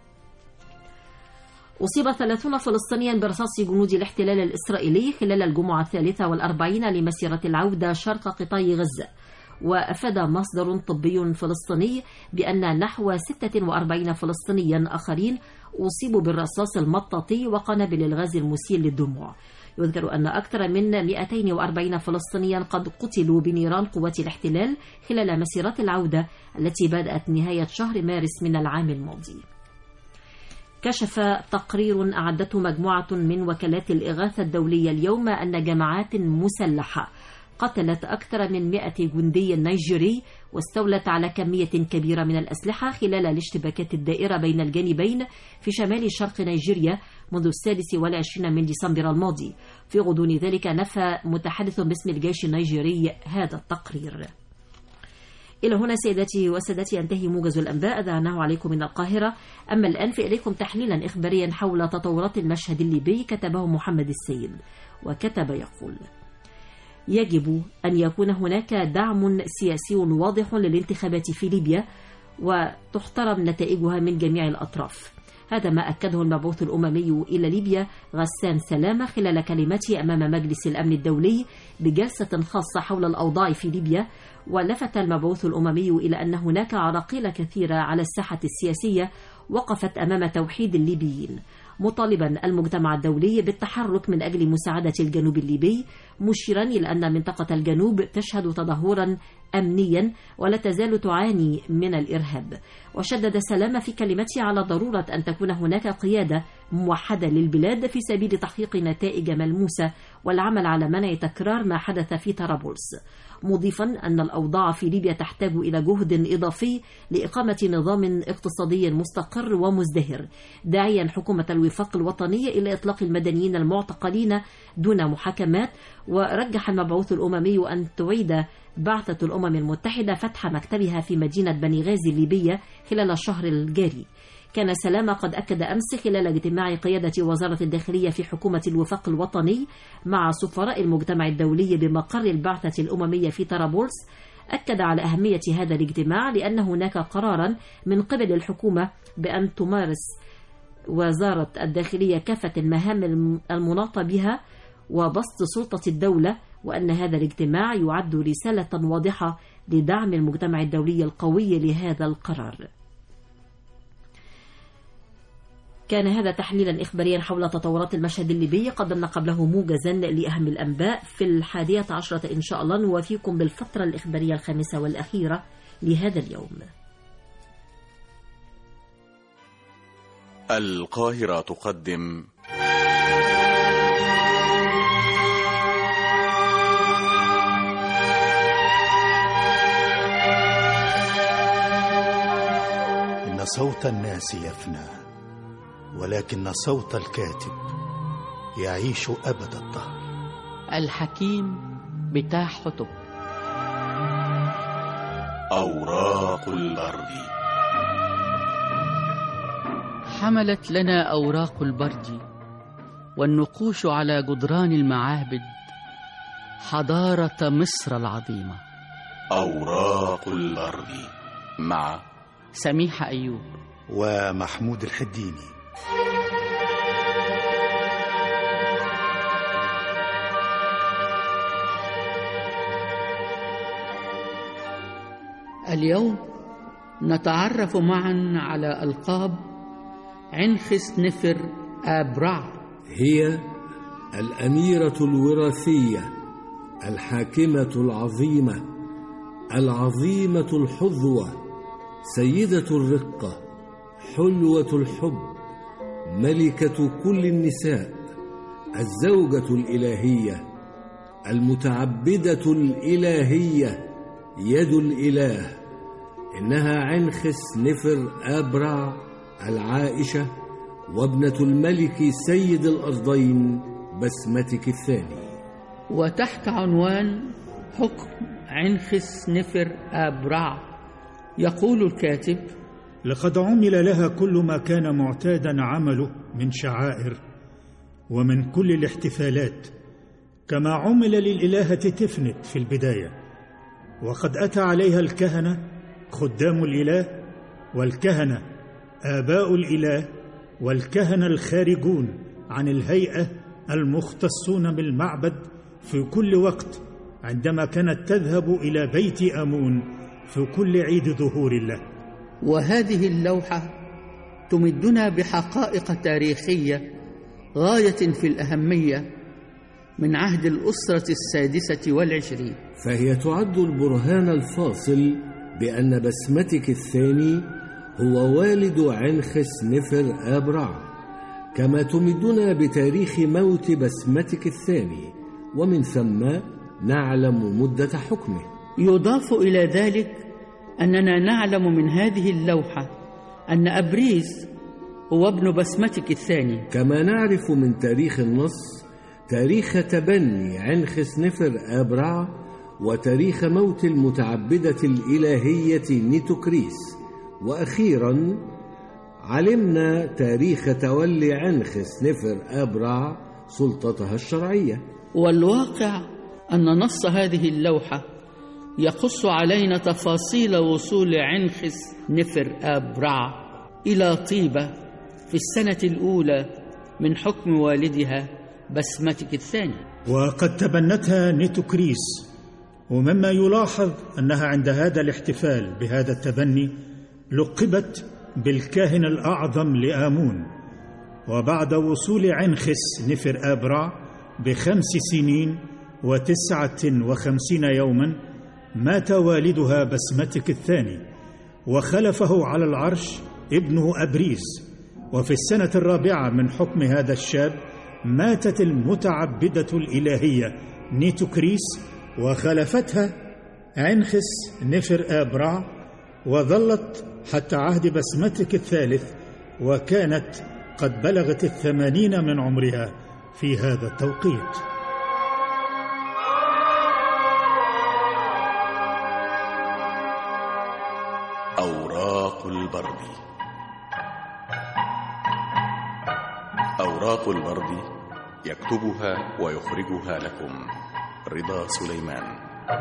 Speaker 2: أصيب 30 فلسطينيا برصاص جنود الاحتلال الإسرائيلي خلال الجمعة الثالثة والأربعين لمسيرة العودة شرق قطاع غزة وأفاد مصدر طبي فلسطيني بأن نحو 46 فلسطينيا آخرين أصيبوا بالرصاص المطاطي وقنابل الغاز المسيل للدموع يذكر أن أكثر من 240 فلسطينيا قد قتلوا بنيران قوات الاحتلال خلال مسيرات العودة التي بدأت نهاية شهر مارس من العام الماضي كشف تقرير أعدته مجموعة من وكالات الإغاثة الدولية اليوم أن جماعات مسلحة قتلت أكثر من 100 جندي نيجيري واستولت على كمية كبيرة من الأسلحة خلال الاشتباكات الدائرة بين الجانبين في شمال شرق نيجيريا منذ السادس والعشرين من ديسمبر الماضي في غضون ذلك نفى متحدث باسم الجيش النيجيري هذا التقرير إلى هنا سيداتي وسادتي ينتهي موجز الأنباء دعناه عليكم من القاهرة أما الآن فإليكم تحليلا إخباريا حول تطورات المشهد الليبي كتبه محمد السيد وكتب يقول يجب أن يكون هناك دعم سياسي واضح للانتخابات في ليبيا وتحترم نتائجها من جميع الأطراف هذا ما أكده المبعوث الأممي إلى ليبيا غسان سلامة خلال كلمته أمام مجلس الأمن الدولي بجلسة خاصة حول الأوضاع في ليبيا ولفت المبعوث الأممي إلى أن هناك عراقيل كثيرة على الساحة السياسية وقفت أمام توحيد الليبيين مطالبا المجتمع الدولي بالتحرك من أجل مساعدة الجنوب الليبي مشيرا إلى أن منطقة الجنوب تشهد تدهورا أمنيا ولا تزال تعاني من الإرهاب وشدد سلامة في كلمته على ضرورة أن تكون هناك قيادة موحدة للبلاد في سبيل تحقيق نتائج ملموسة والعمل على منع تكرار ما حدث في طرابلس مضيفا أن الأوضاع في ليبيا تحتاج إلى جهد إضافي لإقامة نظام اقتصادي مستقر ومزدهر داعيا حكومة الوفاق الوطني إلى إطلاق المدنيين المعتقلين دون محاكمات ورجح المبعوث الأممي أن تعيد بعثة الأمم المتحدة فتح مكتبها في مدينة بني غازي الليبية خلال الشهر الجاري كان سلامة قد أكد أمس خلال اجتماع قيادة وزارة الداخلية في حكومة الوفاق الوطني مع سفراء المجتمع الدولي بمقر البعثة الأممية في طرابلس أكد على أهمية هذا الاجتماع لأن هناك قرارا من قبل الحكومة بأن تمارس وزارة الداخلية كافة المهام المناطة بها وبسط سلطة الدولة وأن هذا الاجتماع يعد رسالة واضحة لدعم المجتمع الدولي القوي لهذا القرار كان هذا تحليلا إخباريا حول تطورات المشهد الليبي قدمنا قبله موجزا لأهم الأنباء في الحادية عشرة إن شاء الله نوافيكم بالفترة الإخبارية الخامسة والأخيرة لهذا اليوم
Speaker 1: القاهرة تقدم
Speaker 9: إن صوت الناس يفنى ولكن صوت الكاتب يعيش أبد الدهر
Speaker 10: الحكيم بتاع حطب
Speaker 1: أوراق الأرض
Speaker 10: حملت لنا أوراق البرد والنقوش على جدران المعابد حضارة مصر العظيمة
Speaker 1: أوراق الأرض مع
Speaker 10: سميحة أيوب
Speaker 9: ومحمود الحديني
Speaker 10: اليوم نتعرف معا على ألقاب عنخس نفر آبرع
Speaker 11: هي الأميرة الوراثية الحاكمة العظيمة العظيمة الحظوة سيدة الرقة حلوة الحب ملكة كل النساء الزوجة الإلهية المتعبدة الإلهية يد الإله إنها عنخس نفر أبرع العائشة وابنة الملك سيد الأرضين بسمتك الثاني
Speaker 10: وتحت عنوان حكم عنخس نفر آبرع يقول الكاتب
Speaker 12: لقد عمل لها كل ما كان معتادا عمله من شعائر ومن كل الاحتفالات كما عمل للإلهة تفنت في البداية وقد أتى عليها الكهنة خدام الإله والكهنة آباء الإله والكهنة الخارجون عن الهيئة المختصون بالمعبد في كل وقت عندما كانت تذهب إلى بيت أمون في كل عيد ظهور الله
Speaker 10: وهذه اللوحة تمدنا بحقائق تاريخية غاية في الأهمية من عهد الأسرة السادسة والعشرين
Speaker 11: فهي تعد البرهان الفاصل بأن بسمتك الثاني هو والد عنخس نفر آبرع كما تمدنا بتاريخ موت بسمتك الثاني ومن ثم نعلم مدة حكمه
Speaker 10: يضاف إلى ذلك أننا نعلم من هذه اللوحة أن أبريز هو ابن بسمتك الثاني
Speaker 11: كما نعرف من تاريخ النص تاريخ تبني عنخس نفر آبرع وتاريخ موت المتعبدة الإلهية نيتوكريس وأخيرا علمنا تاريخ تولي عنخس نفر آبرع سلطتها الشرعية
Speaker 10: والواقع أن نص هذه اللوحة يقص علينا تفاصيل وصول عنخس نفر آبرع إلى طيبة في السنة الأولى من حكم والدها بسمتك الثاني
Speaker 12: وقد تبنتها نيتوكريس ومما يلاحظ أنها عند هذا الاحتفال بهذا التبني لقبت بالكاهن الأعظم لآمون وبعد وصول عنخس نفر آبرع بخمس سنين وتسعة وخمسين يوما مات والدها بسمتك الثاني وخلفه على العرش ابنه أبريز وفي السنة الرابعة من حكم هذا الشاب ماتت المتعبدة الإلهية نيتوكريس وخلفتها عنخس نفر آبرع وظلت حتى عهد بسمتك الثالث وكانت قد بلغت الثمانين من عمرها في هذا التوقيت
Speaker 1: أوراق البرد أوراق البرد يكتبها ويخرجها لكم رضا سليمان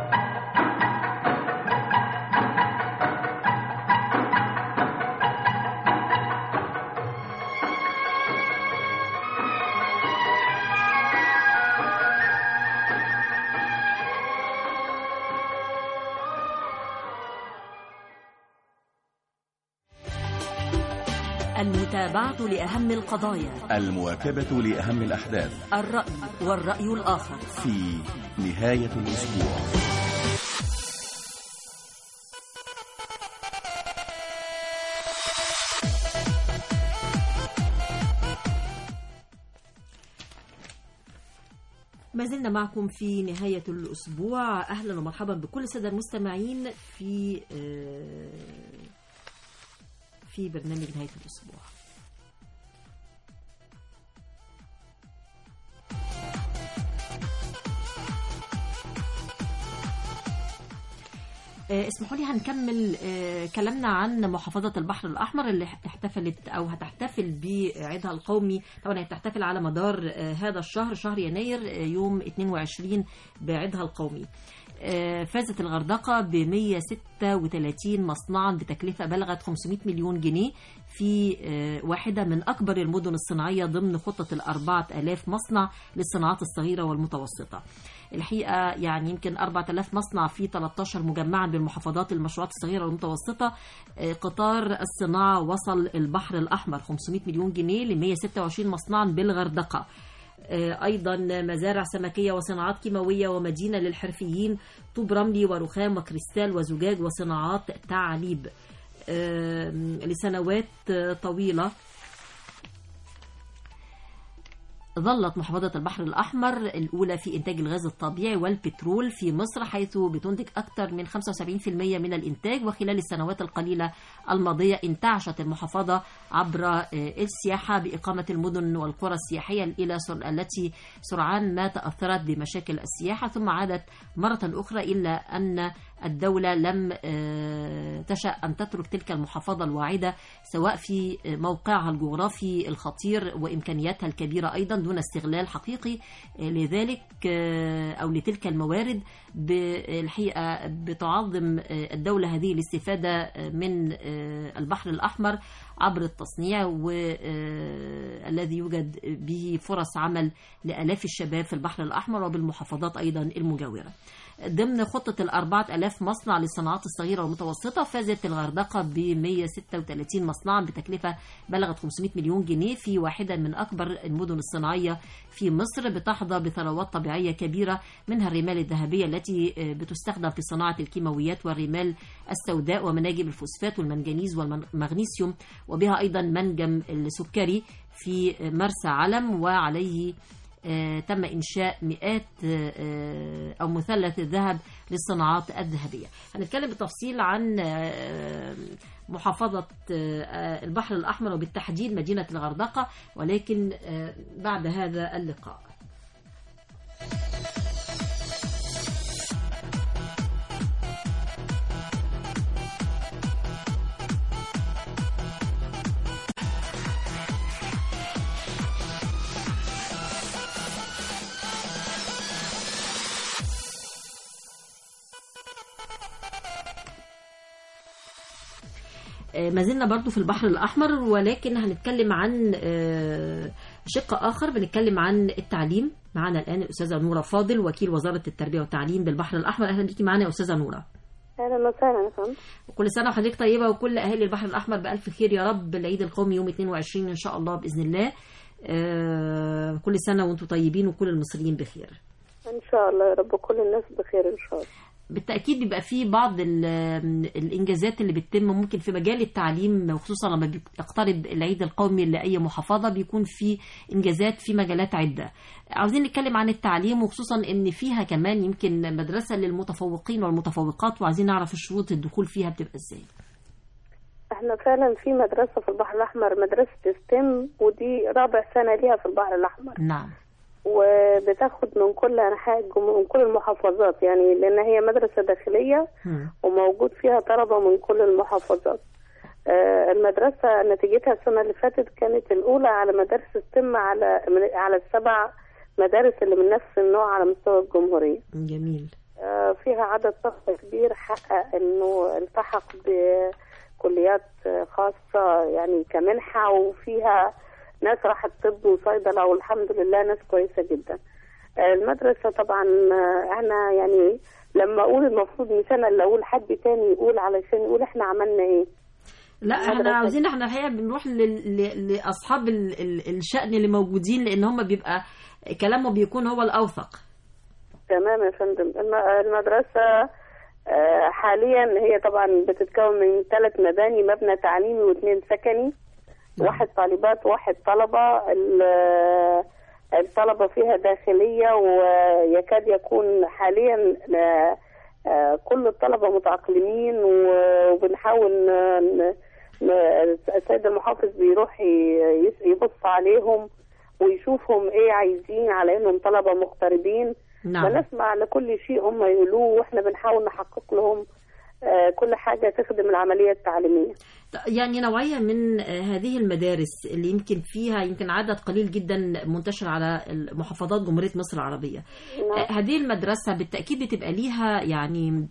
Speaker 2: المتابعة لأهم القضايا
Speaker 1: المواكبة لأهم الأحداث
Speaker 2: الرأي والرأي الآخر
Speaker 1: في نهاية الأسبوع
Speaker 2: ما زلنا معكم في نهاية الأسبوع أهلا ومرحبا بكل السادة المستمعين في آه، في برنامج نهاية الأسبوع آه، اسمحوا لي هنكمل آه، كلامنا عن محافظة البحر الأحمر اللي احتفلت أو هتحتفل بعيدها القومي طبعا هي بتحتفل على مدار آه، هذا الشهر شهر يناير آه، يوم 22 بعيدها القومي آه، فازت الغردقة ب 136 مصنعا بتكلفة بلغت 500 مليون جنيه في آه، واحدة من أكبر المدن الصناعية ضمن خطة الأربعة آلاف مصنع للصناعات الصغيرة والمتوسطة الحقيقة يعني يمكن 4000 مصنع في 13 مجمعا بالمحافظات المشروعات الصغيرة والمتوسطة آه، قطار الصناعة وصل البحر الأحمر 500 مليون جنيه ل 126 مصنعا بالغردقة آه، ايضا مزارع سمكيه وصناعات كيماويه ومدينه للحرفيين طوب رملي ورخام وكريستال وزجاج وصناعات تعليب آه، لسنوات آه، طويله ظلت محافظة البحر الأحمر الأولى في إنتاج الغاز الطبيعي والبترول في مصر حيث بتنتج أكثر من 75% من الإنتاج وخلال السنوات القليلة الماضية انتعشت المحافظة عبر آه، السياحة بإقامة المدن والقرى السياحية إلى سر... التي سرعان ما تأثرت بمشاكل السياحة ثم عادت مرة أخرى إلا أن الدولة لم آه، تشأ أن تترك تلك المحافظة الواعدة سواء في موقعها الجغرافي الخطير وإمكانياتها الكبيرة أيضا دون استغلال حقيقي آه، لذلك آه، أو لتلك الموارد بالحقيقة بتعظم آه، الدولة هذه الاستفادة آه، من آه، البحر الأحمر عبر التصنيع والذي يوجد به فرص عمل لآلاف الشباب في البحر الأحمر وبالمحافظات أيضا المجاورة ضمن خطة الأربعة ألاف مصنع للصناعات الصغيرة والمتوسطة فازت الغردقة ب 136 مصنعا بتكلفة بلغت 500 مليون جنيه في واحدة من أكبر المدن الصناعية في مصر بتحظى بثروات طبيعية كبيرة منها الرمال الذهبية التي بتستخدم في صناعة الكيماويات والرمال السوداء ومناجم الفوسفات والمنجنيز والمغنيسيوم وبها أيضا منجم السكري في مرسى علم وعليه آه، تم إنشاء مئات آه، أو مثلث الذهب للصناعات الذهبية هنتكلم بالتفصيل عن آه، محافظة آه، البحر الأحمر وبالتحديد مدينة الغردقة ولكن آه، بعد هذا اللقاء آه، ما زلنا برضو في البحر الأحمر ولكن هنتكلم عن آه، شق آخر بنتكلم عن التعليم معنا الآن الأستاذة نورة فاضل وكيل وزارة التربية والتعليم بالبحر الأحمر أهلا بيكي معنا يا أستاذة نورة
Speaker 13: اهلا وسهلا يا فندم
Speaker 2: وكل سنة وحضرتك طيبة وكل أهالي البحر الأحمر بألف خير يا رب العيد القومي يوم 22 إن شاء الله بإذن الله آه، كل سنة وأنتم طيبين وكل المصريين بخير
Speaker 13: ان شاء الله يا رب كل الناس بخير ان شاء الله
Speaker 2: بالتأكيد بيبقى في بعض ال- الإنجازات اللي بتتم ممكن في مجال التعليم وخصوصا لما بيقترب العيد القومي لأي محافظة بيكون في إنجازات في مجالات عدة عاوزين نتكلم عن التعليم وخصوصا إن فيها كمان يمكن مدرسة للمتفوقين والمتفوقات وعايزين نعرف الشروط الدخول فيها بتبقى إزاي
Speaker 13: احنا فعلا في مدرسة في البحر الأحمر مدرسة ستيم ودي رابع سنة ليها في البحر الأحمر
Speaker 2: نعم
Speaker 13: وبتاخد من كل أنحاء الجم- من كل المحافظات يعني لأن هي مدرسة داخلية وموجود فيها طلبة من كل المحافظات آه، المدرسة نتيجتها السنة اللي فاتت كانت الأولى على مدارس ستيم على من- على السبع مدارس اللي من نفس النوع على مستوى الجمهورية
Speaker 2: جميل
Speaker 13: آه، فيها عدد طلبة كبير حقق انه التحق بكليات آه، خاصة يعني كمنحة وفيها ناس راحت طب وصيدلة والحمد لله ناس كويسة جدا آه، المدرسة طبعا آه، احنا يعني لما اقول المفروض مش انا اللي اقول حد تاني يقول علشان يقول احنا عملنا ايه
Speaker 2: لا احنا
Speaker 13: المدرسة-
Speaker 2: عاوزين احنا الحقيقه بنروح لل- ل- لاصحاب ال- ال- الشأن اللي موجودين لان هم بيبقى كلامهم بيكون هو الاوثق
Speaker 13: تمام يا فندم الم- المدرسة آه، حاليا هي طبعا بتتكون من ثلاث مباني مبنى تعليمي واثنين سكني واحد طالبات وواحد طلبة ال- الطلبة فيها داخلية ويكاد يكون حاليا آه، آه، كل الطلبة متأقلمين و- وبنحاول ن- ن- ن- السيد المحافظ بيروح ي- يس- يبص عليهم ويشوفهم ايه عايزين على انهم طلبة مغتربين
Speaker 2: نعم.
Speaker 13: بنسمع لكل شيء هم يقولوه واحنا بنحاول نحقق لهم آه، كل حاجة تخدم العملية التعليمية
Speaker 2: يعني نوعية من آه، هذه المدارس اللي يمكن فيها يمكن عدد قليل جدا منتشر على محافظات جمهورية مصر العربية آه، هذه المدرسة بالتأكيد بتبقى ليها يعني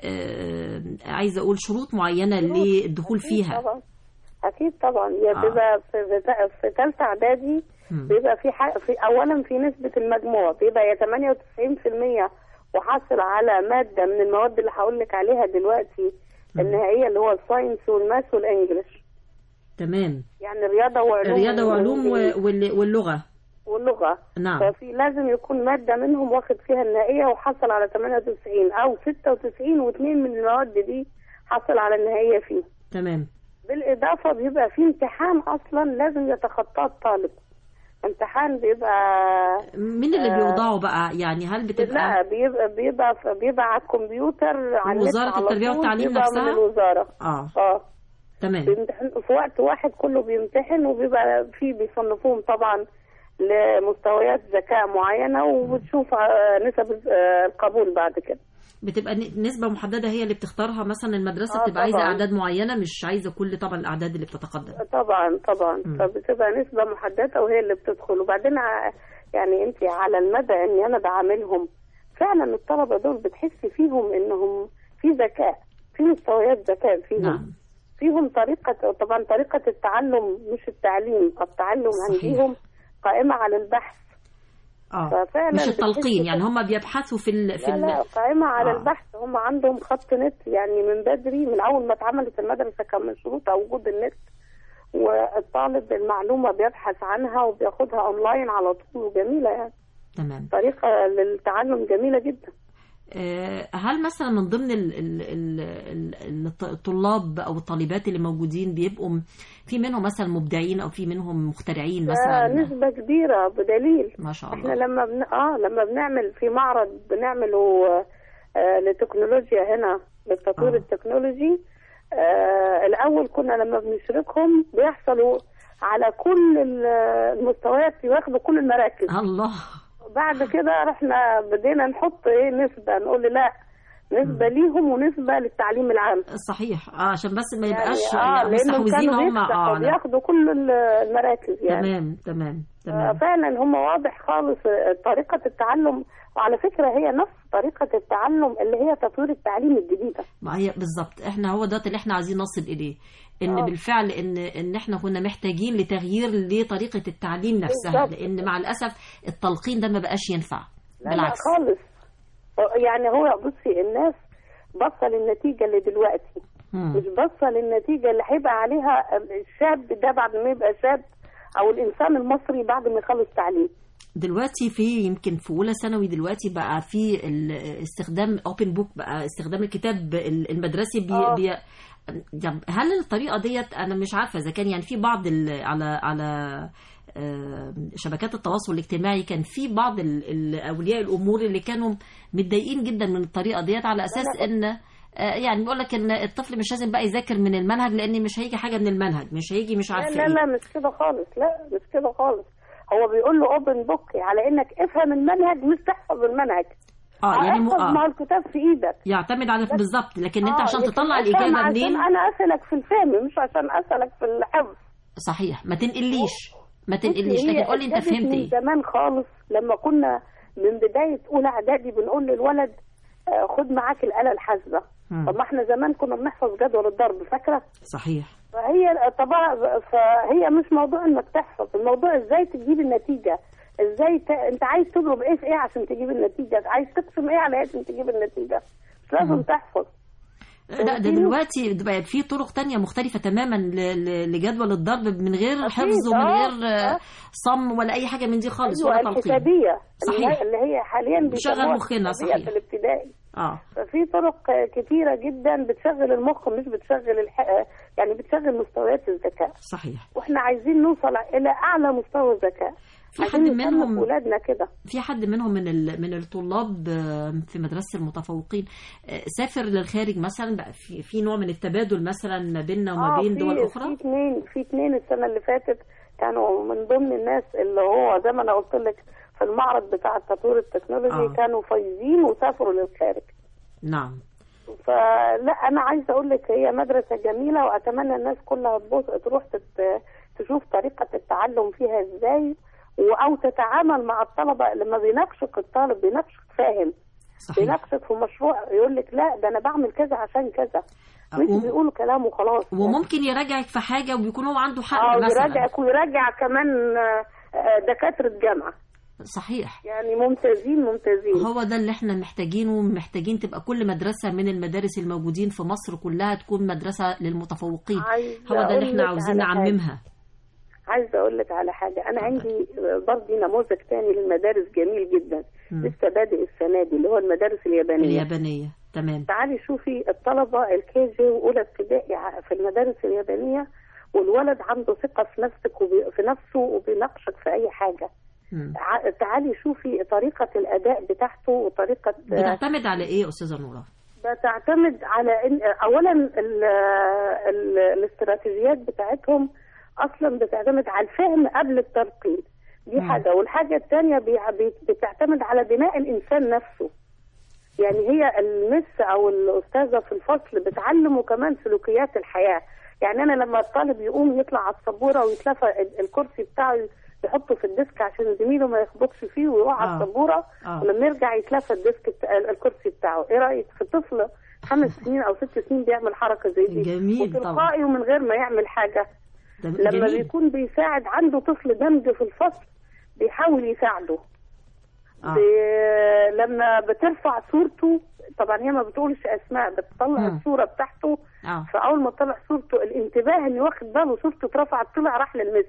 Speaker 2: آه، عايزة أقول شروط معينة للدخول فيها
Speaker 13: طبعا أكيد طبعا هي
Speaker 2: آه.
Speaker 13: بيبقى في في- في ثالثة إعدادي
Speaker 2: مم.
Speaker 13: بيبقى في, ح... في أولا في نسبة المجموع بيبقى يا 98% وحاصل على مادة من المواد اللي هقول لك عليها دلوقتي النهائية اللي هو الساينس والماس والإنجليش
Speaker 2: تمام
Speaker 13: يعني رياضة وعلوم
Speaker 2: الرياضة وعلوم
Speaker 13: وإنجليزي.
Speaker 2: و- وال- واللغة
Speaker 13: واللغة
Speaker 2: نعم.
Speaker 13: ففي لازم يكون مادة منهم واخد فيها النهائية وحصل على 98 أو 96 واثنين من المواد دي حصل على النهائية فيه
Speaker 2: تمام
Speaker 13: بالإضافة بيبقى في امتحان أصلا لازم يتخطاه الطالب امتحان بيبقى
Speaker 2: مين اللي
Speaker 13: آه،
Speaker 2: بيوضعه بقى يعني هل
Speaker 13: لا
Speaker 2: بتبقى
Speaker 13: بيبقى بيبقى بيبقى على الكمبيوتر على النت
Speaker 2: وزارة
Speaker 13: على
Speaker 2: التربية
Speaker 13: طول،
Speaker 2: والتعليم
Speaker 13: بيبقى
Speaker 2: نفسها؟
Speaker 13: من الوزارة
Speaker 2: اه
Speaker 13: اه
Speaker 2: تمام
Speaker 13: بيمتحن في وقت واحد كله بيمتحن وبيبقى فيه بيصنفوهم طبعا لمستويات ذكاء معينة وبتشوف آه، نسب آه، القبول بعد كده
Speaker 2: بتبقى ن- نسبة محددة هي اللي بتختارها مثلا المدرسة
Speaker 13: آه،
Speaker 2: بتبقى عايزة
Speaker 13: طبعاً.
Speaker 2: أعداد معينة مش عايزة كل طبعا الأعداد اللي بتتقدم
Speaker 13: طبعا طبعا
Speaker 2: مم.
Speaker 13: فبتبقى نسبة محددة وهي اللي بتدخل وبعدين ع- يعني انت على المدى اني انا بعاملهم فعلا الطلبة دول بتحسي فيهم انهم في ذكاء في مستويات ذكاء فيهم
Speaker 2: نعم
Speaker 13: فيهم طريقة طبعا طريقة التعلم مش التعليم التعلم
Speaker 2: صحيح.
Speaker 13: عندهم قائمة على البحث
Speaker 2: اه
Speaker 13: ففعلا
Speaker 2: مش
Speaker 13: بتحسي
Speaker 2: التلقين
Speaker 13: كده.
Speaker 2: يعني هم بيبحثوا في ال... في
Speaker 13: لا
Speaker 2: ال...
Speaker 13: لا قائمة على
Speaker 2: آه.
Speaker 13: البحث هم عندهم خط نت يعني من بدري من أول ما اتعملت المدرسة كان من شروطها وجود النت والطالب المعلومة بيبحث عنها وبياخدها أونلاين على طول وجميلة يعني
Speaker 2: تمام
Speaker 13: طريقة للتعلم جميلة جدا
Speaker 2: آه، هل مثلا من ضمن ال ال ال ال الط- الطلاب او الطالبات اللي موجودين بيبقوا م- في منهم مثلا مبدعين او في منهم مخترعين
Speaker 13: ده
Speaker 2: مثلا
Speaker 13: نسبة كبيرة بدليل
Speaker 2: ما شاء
Speaker 13: احنا
Speaker 2: الله
Speaker 13: لما بن... اه لما بنعمل في معرض بنعمله آه لتكنولوجيا هنا للتطوير
Speaker 2: آه.
Speaker 13: التكنولوجي آه الاول كنا لما بنشركهم بيحصلوا على كل ال- المستويات ياخدوا كل المراكز
Speaker 2: الله
Speaker 13: بعد كده رحنا بدينا نحط ايه نسبة نقول لا نسبة ليهم ونسبة للتعليم العام
Speaker 2: صحيح اه عشان بس ما
Speaker 13: يعني
Speaker 2: يبقاش
Speaker 13: اه
Speaker 2: يعني
Speaker 13: لانهم
Speaker 2: مستحوذين
Speaker 13: كانوا
Speaker 2: هم اه
Speaker 13: بيفتحوا
Speaker 2: على-
Speaker 13: بياخدوا كل ال- المراكز يعني
Speaker 2: تمام تمام
Speaker 13: آه،
Speaker 2: تمام
Speaker 13: فعلا هم واضح خالص آه، طريقة التعلم وعلى فكرة هي نفس طريقة التعلم اللي هي تطوير التعليم الجديدة
Speaker 2: ما هي بالظبط احنا هو ده اللي احنا عايزين نصل اليه ان
Speaker 13: آه.
Speaker 2: بالفعل ان ان احنا كنا محتاجين لتغيير لطريقه التعليم نفسها
Speaker 13: بالظبط.
Speaker 2: لان مع الاسف التلقين ده ما بقاش ينفع
Speaker 13: لا
Speaker 2: بالعكس
Speaker 13: لا خالص يعني هو بصي الناس باصة للنتيجة اللي دلوقتي
Speaker 2: مم.
Speaker 13: مش باصة للنتيجة اللي هيبقى عليها الشاب ده بعد ما يبقى شاب أو الإنسان المصري بعد ما يخلص تعليم
Speaker 2: دلوقتي في يمكن في اولى ثانوي دلوقتي بقى في ال- استخدام اوبن بوك بقى استخدام الكتاب ال- المدرسي بي
Speaker 13: آه.
Speaker 2: بي طب هل الطريقه ديت انا مش عارفه اذا كان يعني في بعض ال- على على آه، شبكات التواصل الاجتماعي كان في بعض ال- ال- اولياء الامور اللي كانوا متضايقين جدا من الطريقه ديت على اساس ان آه، يعني بيقول لك ان الطفل مش لازم بقى يذاكر من المنهج لان مش هيجي حاجه من المنهج مش هيجي مش
Speaker 13: لا
Speaker 2: عارفه
Speaker 13: لا
Speaker 2: ايه
Speaker 13: لا مش كده خالص لا مش كده خالص هو بيقول له اوبن بوك على انك افهم المنهج مش تحفظ المنهج
Speaker 2: اه يعني مو-
Speaker 13: احفظ
Speaker 2: آه.
Speaker 13: ما هو الكتاب في ايدك
Speaker 2: يعتمد على بالظبط لكن انت
Speaker 13: آه،
Speaker 2: عشان
Speaker 13: لكن
Speaker 2: تطلع
Speaker 13: افهم
Speaker 2: الاجابه
Speaker 13: عشان
Speaker 2: منين
Speaker 13: انا اسالك في الفهم مش عشان اسالك في الحفظ
Speaker 2: صحيح ما تنقليش ما
Speaker 13: بصي،
Speaker 2: تنقليش
Speaker 13: هي
Speaker 2: لكن قول لي انت
Speaker 13: ابتدت
Speaker 2: فهمت
Speaker 13: من
Speaker 2: ايه
Speaker 13: زمان خالص لما كنا من بدايه اولى اعدادي بنقول للولد آه، خد معاك الاله الحاسبه
Speaker 2: مم.
Speaker 13: طب ما احنا زمان كنا بنحفظ جدول الضرب فاكره
Speaker 2: صحيح
Speaker 13: فهي طبعا فهي مش موضوع انك تحفظ الموضوع ازاي تجيب النتيجه ازاي ت... انت عايز تضرب ايه في ايه عشان تجيب النتيجه عايز تقسم ايه على ايه عشان تجيب النتيجه مش لازم
Speaker 2: مم.
Speaker 13: تحفظ
Speaker 2: لا ده دلوقتي بقت في طرق تانية مختلفة تماما ل- ل- لجدول الضرب من غير حفظ ومن
Speaker 13: آه،
Speaker 2: غير آه، صم ولا أي حاجة من دي خالص
Speaker 13: ايوه
Speaker 2: ولا تلقين
Speaker 13: الحسابيه اللي
Speaker 2: صحيح.
Speaker 13: هي- اللي هي حاليا
Speaker 2: بيشغل
Speaker 13: بيسموها
Speaker 2: مخنا،
Speaker 13: الحسابية
Speaker 2: صحيح.
Speaker 13: في الابتدائي
Speaker 2: اه
Speaker 13: ففي طرق كتيره جدا بتشغل المخ مش بتشغل الح... يعني بتشغل مستويات الذكاء
Speaker 2: صحيح
Speaker 13: واحنا عايزين نوصل الى اعلى مستوى ذكاء
Speaker 2: في
Speaker 13: عايزين
Speaker 2: حد
Speaker 13: نصنف
Speaker 2: منهم
Speaker 13: ولادنا كده
Speaker 2: في حد منهم من ال- من الطلاب آه، في مدرسة المتفوقين آه، سافر للخارج مثلا بقى في في نوع من التبادل مثلا ما بيننا وما
Speaker 13: آه،
Speaker 2: بين
Speaker 13: في-
Speaker 2: دول
Speaker 13: في
Speaker 2: أخرى
Speaker 13: اثنين في اثنين السنه اللي فاتت كانوا من ضمن الناس اللي هو زي ما انا قلت لك في المعرض بتاع التطوير التكنولوجي
Speaker 2: آه.
Speaker 13: كانوا فايزين وسافروا للخارج
Speaker 2: نعم
Speaker 13: فلا انا عايزه اقول لك هي مدرسه جميله واتمنى الناس كلها تبص تروح تت... تشوف طريقه التعلم فيها ازاي و- او تتعامل مع الطلبه لما بيناقشك الطالب بيناقشك فاهم
Speaker 2: صحيح
Speaker 13: بيناقشك في مشروع يقول لك لا ده انا بعمل كذا عشان كذا مش
Speaker 2: وم-
Speaker 13: بيقولوا كلام وخلاص
Speaker 2: وممكن يراجعك في حاجة وبيكون هو عنده حق
Speaker 13: اه
Speaker 2: مثلا
Speaker 13: ويراجعك ويراجع كمان آه، آه، دكاتره جامعه
Speaker 2: صحيح
Speaker 13: يعني ممتازين ممتازين
Speaker 2: هو ده اللي احنا محتاجينه محتاجين تبقى كل مدرسة من المدارس الموجودين في مصر كلها تكون مدرسة للمتفوقين
Speaker 13: عايزة
Speaker 2: هو ده اللي
Speaker 13: أقول
Speaker 2: احنا
Speaker 13: لك
Speaker 2: عاوزين
Speaker 13: على حاجة.
Speaker 2: نعممها
Speaker 13: عايزه اقول لك على حاجه انا عندي برضه نموذج تاني للمدارس جميل جدا
Speaker 2: مم.
Speaker 13: لسه بادئ السنه دي اللي هو المدارس اليابانيه
Speaker 2: اليابانية تمام
Speaker 13: تعالي شوفي الطلبه الكي جي واولى ابتدائي ع- في المدارس اليابانيه والولد عنده ثقه في نفسك وبي... في نفسه وبيناقشك في اي حاجه
Speaker 2: مم.
Speaker 13: ع- تعالي شوفي طريقه الاداء بتاعته وطريقه
Speaker 2: بتعتمد على ايه يا استاذة نورة
Speaker 13: بتعتمد على إن اولا ال ال الاستراتيجيات بتاعتهم اصلا بتعتمد على الفهم قبل التلقين دي
Speaker 2: مم.
Speaker 13: حاجه والحاجه الثانيه بتعتمد على بناء الانسان نفسه يعني هي المس او الاستاذه في الفصل بتعلمه كمان سلوكيات الحياه يعني انا لما الطالب يقوم يطلع على السبوره ويتلفى ال- الكرسي بتاعه يحطه في الديسك عشان زميله ما يخبطش فيه ويقع على
Speaker 2: آه.
Speaker 13: السبوره
Speaker 2: آه.
Speaker 13: ولما يرجع يتلفى الديسك بتاع الكرسي بتاعه ايه رايك في طفل خمس سنين او ست سنين بيعمل حركه زي دي
Speaker 2: جميل طبعا.
Speaker 13: وتلقائي ومن غير ما يعمل حاجه
Speaker 2: ده
Speaker 13: لما
Speaker 2: جميل
Speaker 13: بيكون بيساعد عنده طفل دمج في الفصل بيحاول يساعده
Speaker 2: آه.
Speaker 13: ب... لما بترفع صورته طبعا هي ما بتقولش اسماء بتطلع
Speaker 2: مم.
Speaker 13: الصوره بتاعته
Speaker 2: اه
Speaker 13: فاول ما طلع صورته الانتباه انه واخد باله صورته اترفعت طلع راح للمس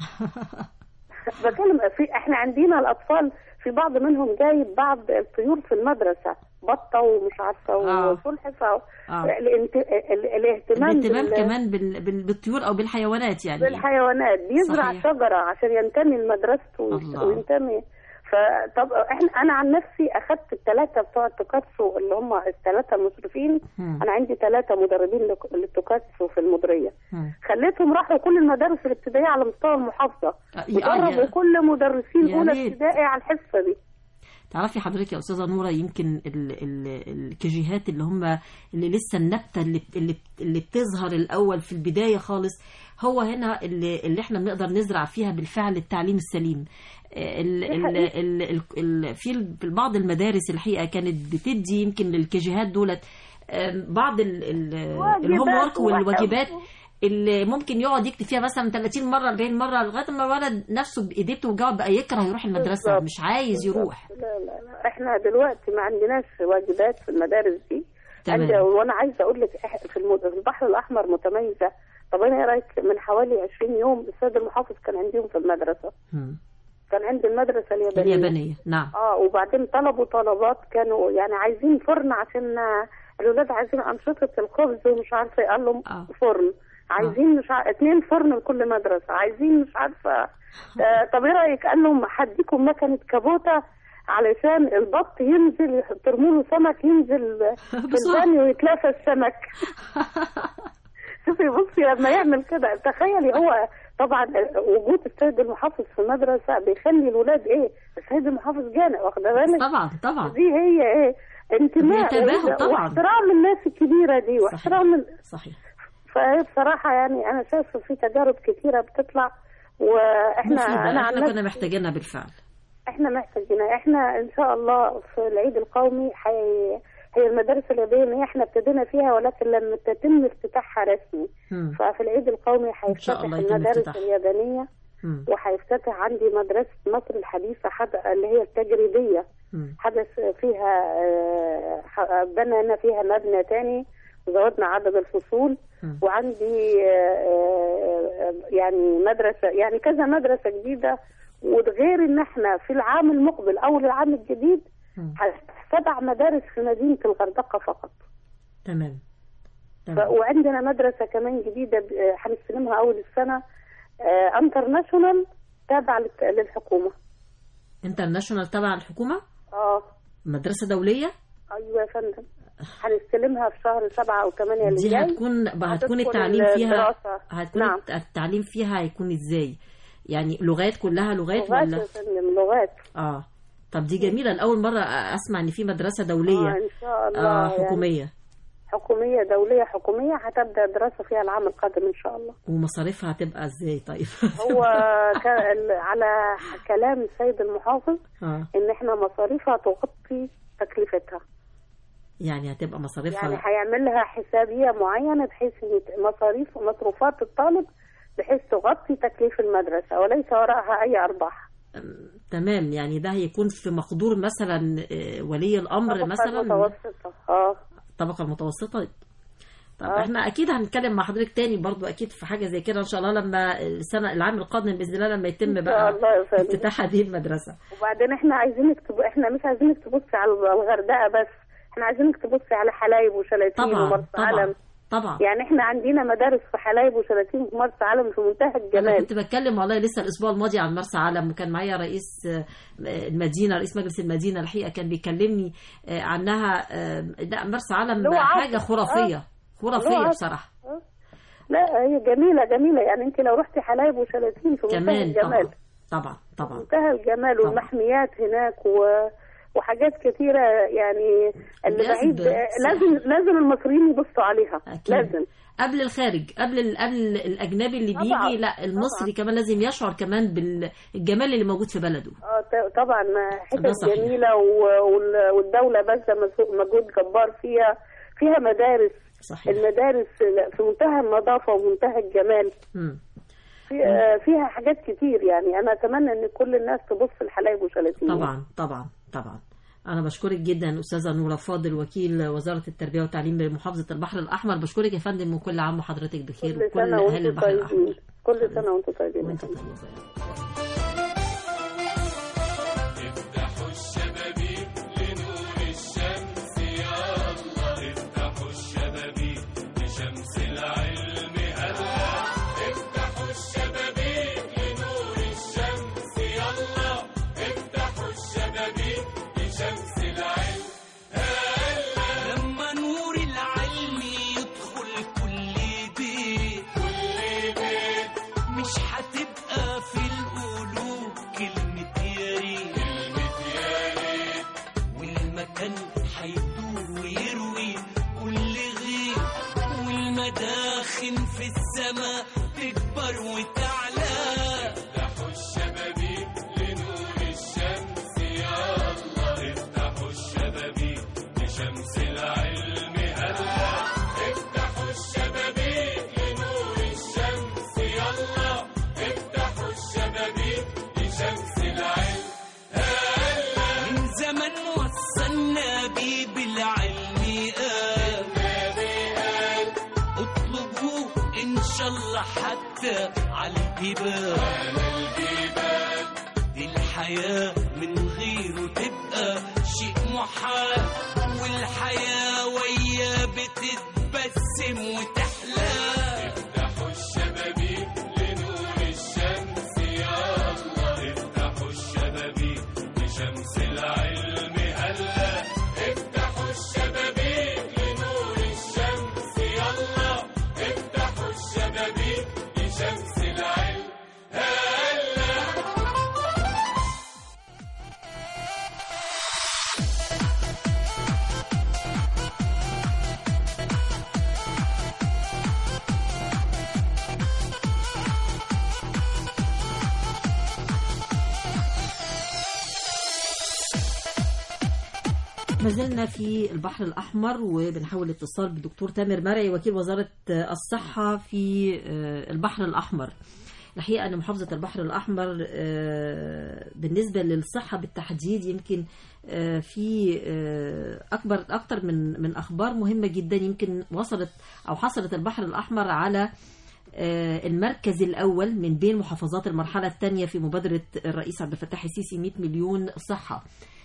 Speaker 13: بتكلم في احنا عندنا الاطفال في بعض منهم جايب بعض الطيور في المدرسه بطه ومش عارفه
Speaker 2: آه.
Speaker 13: وسلحفاه
Speaker 2: آه.
Speaker 13: الانت... ال- الاهتمام
Speaker 2: الاهتمام
Speaker 13: بال-
Speaker 2: كمان بال... بال... بالطيور او بالحيوانات يعني
Speaker 13: بالحيوانات بيزرع
Speaker 2: صحيح.
Speaker 13: شجره عشان ينتمي لمدرسته
Speaker 2: الله.
Speaker 13: وينتمي فطب احنا انا عن نفسي اخذت الثلاثه بتوع التوكاتسو اللي هم الثلاثه المشرفين
Speaker 2: مم.
Speaker 13: انا عندي ثلاثه مدربين لك- للتوكاتسو في المديريه
Speaker 2: مم.
Speaker 13: خليتهم راحوا كل المدارس الابتدائيه على مستوى المحافظه
Speaker 2: آه،
Speaker 13: ودربوا
Speaker 2: يا-
Speaker 13: كل مدرسين
Speaker 2: يا
Speaker 13: اولى
Speaker 2: ريت.
Speaker 13: ابتدائي على الحصه دي
Speaker 2: تعرفي حضرتك يا استاذه نوره يمكن ال- ال- الكيجيهات اللي هم اللي لسه النبته اللي اللي اللي بتظهر الاول في البدايه خالص هو هنا اللي, اللي احنا بنقدر نزرع فيها بالفعل التعليم السليم ال ال
Speaker 13: حقيقي.
Speaker 2: ال ال ال في ال- في بعض المدارس الحقيقه كانت بتدي يمكن للكيجيهات دولت آم، بعض ال- ال-
Speaker 13: واجبات
Speaker 2: الهوم ورك
Speaker 13: وحفظ.
Speaker 2: والواجبات اللي ممكن يقعد يكتب فيها مثلا 30 مره 40 مره لغايه ما الولد نفسه بايديه توجعه بقى يكره يروح المدرسه
Speaker 13: بالظبط.
Speaker 2: مش عايز يروح
Speaker 13: لا لا لا احنا دلوقتي ما عندناش واجبات في المدارس دي
Speaker 2: تمام.
Speaker 13: عندي وانا عايزه اقول لك إح- في المد- في البحر الاحمر متميزه طب انا ايه رايك من حوالي 20 يوم السيد المحافظ كان عندهم في المدرسه
Speaker 2: مم.
Speaker 13: كان عند المدرسه اليابانيه
Speaker 2: اليابانية نعم
Speaker 13: اه وبعدين طلبوا طلبات كانوا يعني عايزين فرن عشان آه، الولاد عايزين انشطه الخبز ومش عارفه إيه. قال لهم فرن عايزين مش عارفه اتنين فرن لكل مدرسه عايزين مش عارفه آه طب ايه رايك قال لهم هديكم مكنه كابوته علشان البط ينزل ترموا له سمك ينزل في البانيو ويتلافى السمك شوفي بصي لما يعمل كده تخيلي هو طبعا وجود السيد المحافظ في المدرسه بيخلي الولاد ايه السيد المحافظ جانا واخده بالك
Speaker 2: طبعا طبعا
Speaker 13: دي هي ايه انتماء
Speaker 2: بيتباهوا
Speaker 13: وإيه-
Speaker 2: طبعا.
Speaker 13: واحترام الناس الكبيره دي واحترام ال-
Speaker 2: صحيح
Speaker 13: فهي بصراحه يعني انا شايفه في تجارب كتيره بتطلع واحنا
Speaker 2: مفيدة
Speaker 13: انا عن
Speaker 2: احنا
Speaker 13: نفسي
Speaker 2: كنا محتاجينها بالفعل
Speaker 13: احنا محتاجينها احنا ان شاء الله في العيد القومي حي... هي المدارس اليابانية احنا ابتدينا فيها ولكن لما تتم افتتاحها رسمي
Speaker 2: مم.
Speaker 13: ففي العيد القومي هيفتتح
Speaker 2: الله يتم
Speaker 13: المدارس
Speaker 2: افتتاحها.
Speaker 13: اليابانية
Speaker 2: مم.
Speaker 13: وهيفتتح عندي مدرسة مصر الحديثة حد... اللي هي التجريبية
Speaker 2: مم.
Speaker 13: حدث فيها آه، ح- بنينا فيها مبنى تاني زودنا عدد الفصول
Speaker 2: مم.
Speaker 13: وعندي آه، آه، يعني مدرسة يعني كذا مدرسة جديدة وغير ان احنا في العام المقبل او العام الجديد هنفتح سبع مدارس في مدينة الغردقة فقط
Speaker 2: تمام
Speaker 13: ف- وعندنا مدرسة كمان جديدة ب- آه، هنستلمها أول السنة آه، انترناشونال تابعة للت- للحكومة
Speaker 2: انترناشونال تبع الحكومة
Speaker 13: اه
Speaker 2: مدرسة دولية
Speaker 13: ايوه يا فندم هنستلمها في شهر سبعة أو ثمانية اللي
Speaker 2: دي
Speaker 13: جاي
Speaker 2: هتكون هتكون
Speaker 13: هتدخل
Speaker 2: التعليم فيها
Speaker 13: الدراسة.
Speaker 2: هتكون
Speaker 13: نعم.
Speaker 2: التعليم فيها هيكون ازاي يعني لغات كلها لغات
Speaker 13: لغات
Speaker 2: ولا
Speaker 13: يا فندم لغات
Speaker 2: اه طب دي جميلة لأول مرة اسمع ان في مدرسة دولية
Speaker 13: آه، إن شاء الله
Speaker 2: آه
Speaker 13: يعني.
Speaker 2: حكومية
Speaker 13: حكومية دولية حكومية هتبدأ الدراسة فيها العام القادم إن شاء الله
Speaker 2: ومصاريفها هتبقى ازاي طيب
Speaker 13: هو ك... على كلام السيد المحافظ
Speaker 2: اه
Speaker 13: إن إحنا مصاريفها تغطي تكلفتها
Speaker 2: يعني هتبقى مصاريفها
Speaker 13: يعني هيعمل لها حسابية معينة بحيث إن مصاريف ومصروفات الطالب بحيث تغطي تكليف المدرسة وليس وراءها أي أرباح
Speaker 2: تمام يعني ده هيكون في مقدور مثلا آه، ولي الامر
Speaker 13: طبقة
Speaker 2: مثلا
Speaker 13: متوسطة اه
Speaker 2: الطبقه المتوسطه طب
Speaker 13: آه.
Speaker 2: احنا اكيد هنتكلم مع حضرتك تاني برضو اكيد في حاجه زي كده ان شاء الله لما السنه العام القادم باذن الله لما يتم
Speaker 13: إن شاء
Speaker 2: بقى
Speaker 13: الله يا فندم.
Speaker 2: افتتاح هذه المدرسه
Speaker 13: وبعدين احنا عايزينك تب... احنا مش عايزينك تبصي على الغردقة بس احنا عايزينك تبصي على حلايب وشلاتين
Speaker 2: طبعا
Speaker 13: ومرسى
Speaker 2: طبعا
Speaker 13: علم
Speaker 2: طبعا
Speaker 13: يعني احنا عندنا مدارس في حلايب وشلاتين وفي مرسى علم في منتهى
Speaker 2: انا
Speaker 13: الجمال
Speaker 2: كنت بتكلم والله لسه الاسبوع الماضي عن مرسى علم وكان معايا رئيس آه، المدينه رئيس مجلس المدينه الحقيقه كان بيكلمني آه، عنها آه، لا مرسى علم
Speaker 13: اللي هو
Speaker 2: حاجه
Speaker 13: عصر.
Speaker 2: خرافيه
Speaker 13: اللي هو
Speaker 2: خرافيه
Speaker 13: عصر.
Speaker 2: بصراحه
Speaker 13: لا هي جميلة جميلة يعني انت لو رحتي حلايب وشلاتين في منتهى
Speaker 2: كمان
Speaker 13: الجمال
Speaker 2: طبعا طبعا طبعا
Speaker 13: منتهى الجمال
Speaker 2: طبعا.
Speaker 13: والمحميات هناك و... وحاجات كثيرة يعني اللي
Speaker 2: بجذب
Speaker 13: بعيد
Speaker 2: سياحة.
Speaker 13: لازم لازم المصريين يبصوا عليها
Speaker 2: أكيد.
Speaker 13: لازم
Speaker 2: قبل الخارج قبل ال- قبل الاجنبي اللي
Speaker 13: طبعاً.
Speaker 2: بيجي لا المصري
Speaker 13: طبعاً.
Speaker 2: كمان لازم يشعر كمان بالجمال اللي موجود في بلده
Speaker 13: اه ط- طبعا
Speaker 2: ده
Speaker 13: حتت
Speaker 2: صحيح.
Speaker 13: جميلة و- وال- والدولة باذله مز- مجهود جبار فيها فيها مدارس
Speaker 2: صحيح
Speaker 13: المدارس في منتهى النظافة ومنتهى الجمال
Speaker 2: مم.
Speaker 13: في آه، فيها حاجات كتير يعني انا اتمنى ان كل الناس تبص الحلايب وشلاتين
Speaker 2: طبعا طبعا طبعا انا بشكرك جدا استاذه نوره فاضل وكيل وزاره التربيه والتعليم بمحافظه البحر الاحمر بشكرك يا فندم وكل عام وحضرتك بخير
Speaker 13: كل
Speaker 2: وكل
Speaker 13: سنة
Speaker 2: اهالي
Speaker 13: وانتم
Speaker 2: البحر الاحمر
Speaker 13: طيبين كل سنة وانتم طيبين
Speaker 2: وانت طيبه
Speaker 5: افتحوا الشبابيك لنور الشمس يا الله افتحوا الشبابيك لشمس العلم هلا افتحوا الشبابيك لنور الشمس يا الله افتحوا الشبابيك لشمس العلم هلا لما نور العلم يدخل كل بيت كل بيت مش هتبقى في القلوب كلمة يا ريت كلمة يا ريت والمكان هيدور ويروي كل غير والمداخن في السماء تكبر وتعلى افتحوا الشبابيك لنور الشمس يا الله افتحوا الشبابيك لشمس العلم هلا افتحوا الشبابيك لنور الشمس يا الله افتحوا الشبابيك لشمس العلم هلا من زمان وصلنا بيه بالعلم قال اطلبوه ان شاء الله حتى على الجبال على الجبال دي الحياة من غيره تبقى شيء محال والحياة وياه بتتبسم وتحلى افتحوا الشبابيك لنور الشمس يا الله افتحوا الشبابيك لشمس العلم هلا افتحوا الشبابيك لنور الشمس يلا افتحوا الشبابيك لشمس العلم هلا
Speaker 2: ما زلنا في البحر الأحمر وبنحاول الاتصال بالدكتور تامر مرعي وكيل وزارة الصحة في البحر الأحمر الحقيقة أن محافظة البحر الأحمر آه، بالنسبة للصحة بالتحديد يمكن آه، في آه، أكبر أكتر من من أخبار مهمة جدا يمكن وصلت أو حصلت البحر الأحمر على آه، المركز الأول من بين محافظات المرحلة الثانية في مبادرة الرئيس عبد الفتاح السيسي 100 مليون صحة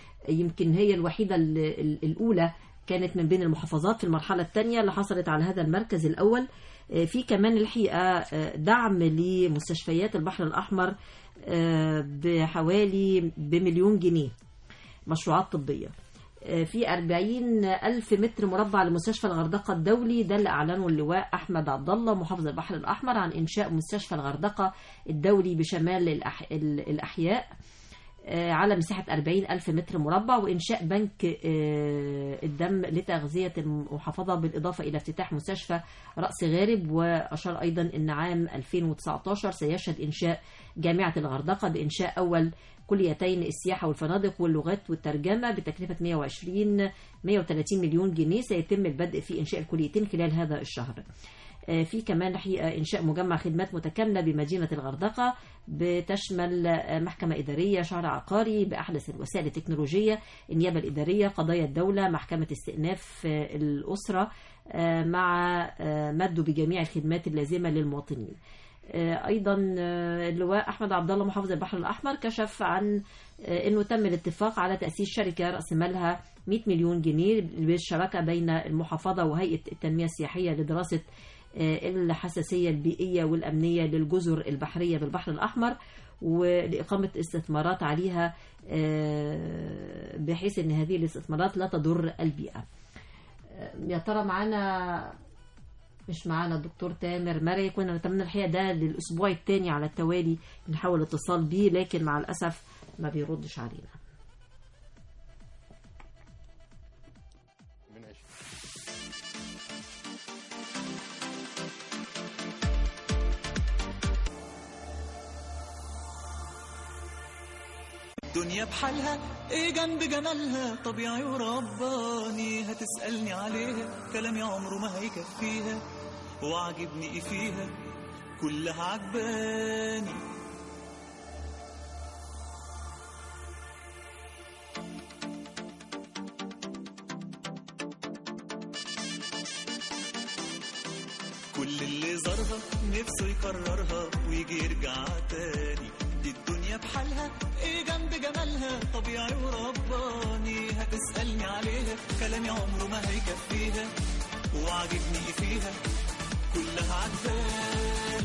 Speaker 2: يمكن هي الوحيدة ال- ال- الأولى كانت من بين المحافظات في المرحلة الثانية اللي حصلت على هذا المركز الأول آه، في كمان الحقيقة آه، دعم لمستشفيات البحر الأحمر آه، بحوالي بمليون جنيه مشروعات طبية آه، في 40 ألف متر مربع لمستشفى الغردقة الدولي ده اللي أعلنه اللواء أحمد عبد الله محافظ البحر الأحمر عن إنشاء مستشفى الغردقة الدولي بشمال الأح... ال- الأحياء آه، على مساحة 40 ألف متر مربع وإنشاء بنك آه، الدم لتغذية المحافظة بالإضافة إلى افتتاح مستشفى رأس غارب وأشار أيضا أن عام 2019 سيشهد إنشاء جامعة الغردقة بإنشاء أول كليتين السياحة والفنادق واللغات والترجمة بتكلفة 120 130 مليون جنيه سيتم البدء في إنشاء الكليتين خلال هذا الشهر آه، في كمان حقيقة إنشاء مجمع خدمات متكاملة بمدينة الغردقة بتشمل آه، محكمة إدارية شهر عقاري بأحدث الوسائل التكنولوجية النيابة الإدارية قضايا الدولة محكمة استئناف آه، الأسرة آه، مع آه، مد بجميع الخدمات اللازمة للمواطنين آه، ايضا آه، اللواء احمد عبد الله محافظ البحر الاحمر كشف عن آه، انه تم الاتفاق على تاسيس شركه راس مالها 100 مليون جنيه بالشراكه بين المحافظه وهيئه التنميه السياحيه لدراسه آه، الحساسيه البيئيه والامنيه للجزر البحريه بالبحر الاحمر ولاقامه استثمارات عليها آه، بحيث ان هذه الاستثمارات لا تضر البيئه. آه، يا ترى معانا مش معانا الدكتور تامر مرعي كنا نتمنى الحقيقه ده للاسبوع الثاني على التوالي بنحاول الاتصال بيه لكن مع الاسف ما بيردش علينا
Speaker 14: الدنيا بحالها ايه جنب جمالها طبيعي ورباني هتسألني عليها كلامي عمره ما هيكفيها وعجبني ايه فيها كلها عجباني كل اللي زارها نفسه يكررها ويجي يرجع تاني دي الدنيا بحالها ايه جنب جمالها طبيعي ورباني هتسألني عليها كلامي عمره ما هيكفيها وعاجبني ايه فيها كلها عجباني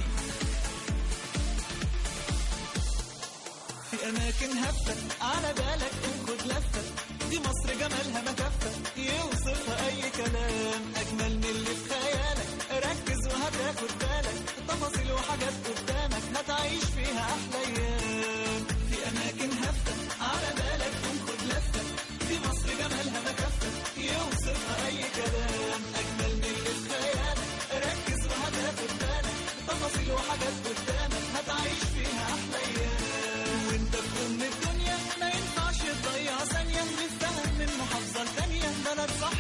Speaker 14: في اماكن هفة على بالك خد لفة دي مصر جمالها ما كفة يوصفها اي كلام اجمل من اللي في خيالك ركز وهتاخد بالك تفاصيل وحاجات قدامك هتعيش فيها احلى ايام في اماكن هفة على بالك خد لفة دي مصر جمالها ما كفة يوصفها اي كلام اجمل من اللي في خيالك ركز وهتاخد بالك تفاصيل وحاجات قدامك هتعيش فيها احلى ايام وانت في ام الدنيا ما ينفعش تضيع ثانية نفتهم من محافظة لتانية بلد صح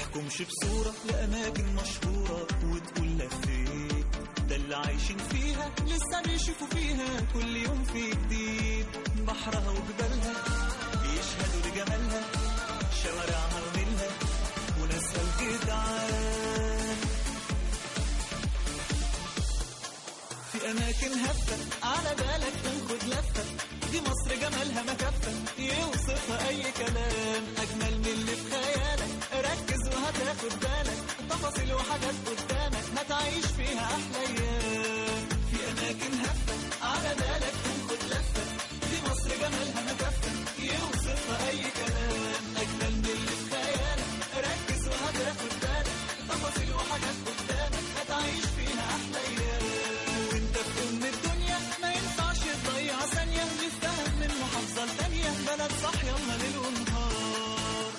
Speaker 14: تحكمش بصورة لأماكن مشهورة وتقول لفيت ده اللي عايشين فيها لسه بيشوفوا فيها كل يوم في جديد بحرها وجبالها بيشهدوا لجمالها شوارعها ونيلها وناسها الجدعان في أماكن هفة على بالك تاخد لفة دي مصر جمالها مكفة يوصفها أي كلام أجمل من اللي في خيالك ركز وهتاخد بالك تفاصيل وحاجات قدامك هتعيش فيها أحلى أيام في أماكن هفة على بالك تاخد لفة دي مصر جمالها مكفة يوصفها أي كلام أجمل من اللي في خيالك ركز وهتاخد بالك تفاصيل وحاجات قدامك هتعيش فيها أحلى أيام وانت في أم الدنيا ما ينفعش تضيع ثانية نفتهم من محافظة لتانية بلد صاحية ليل ونهار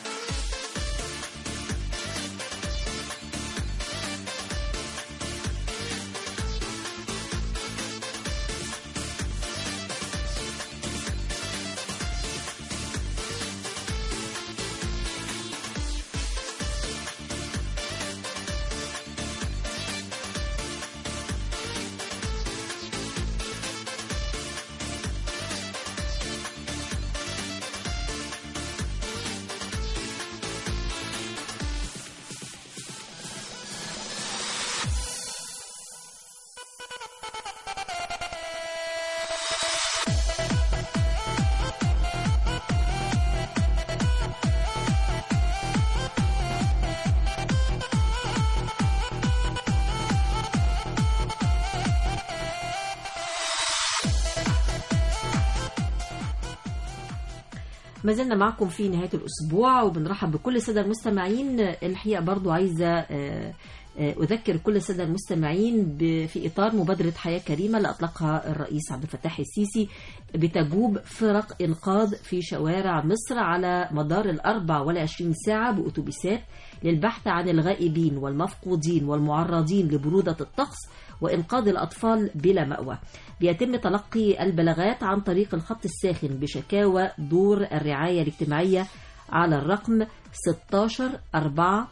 Speaker 2: ما زلنا معكم في نهاية الأسبوع وبنرحب بكل السادة المستمعين الحقيقة برضو عايزة آه، آه، أذكر كل السادة المستمعين ب- في إطار مبادرة حياة كريمة اللي أطلقها الرئيس عبد الفتاح السيسي بتجوب فرق إنقاذ في شوارع مصر على مدار الأربع والعشرين ساعة بأتوبيسات للبحث عن الغائبين والمفقودين والمعرضين لبرودة الطقس وإنقاذ الأطفال بلا مأوى بيتم تلقي البلاغات عن طريق الخط الساخن بشكاوى دور الرعاية الاجتماعية على الرقم 16 4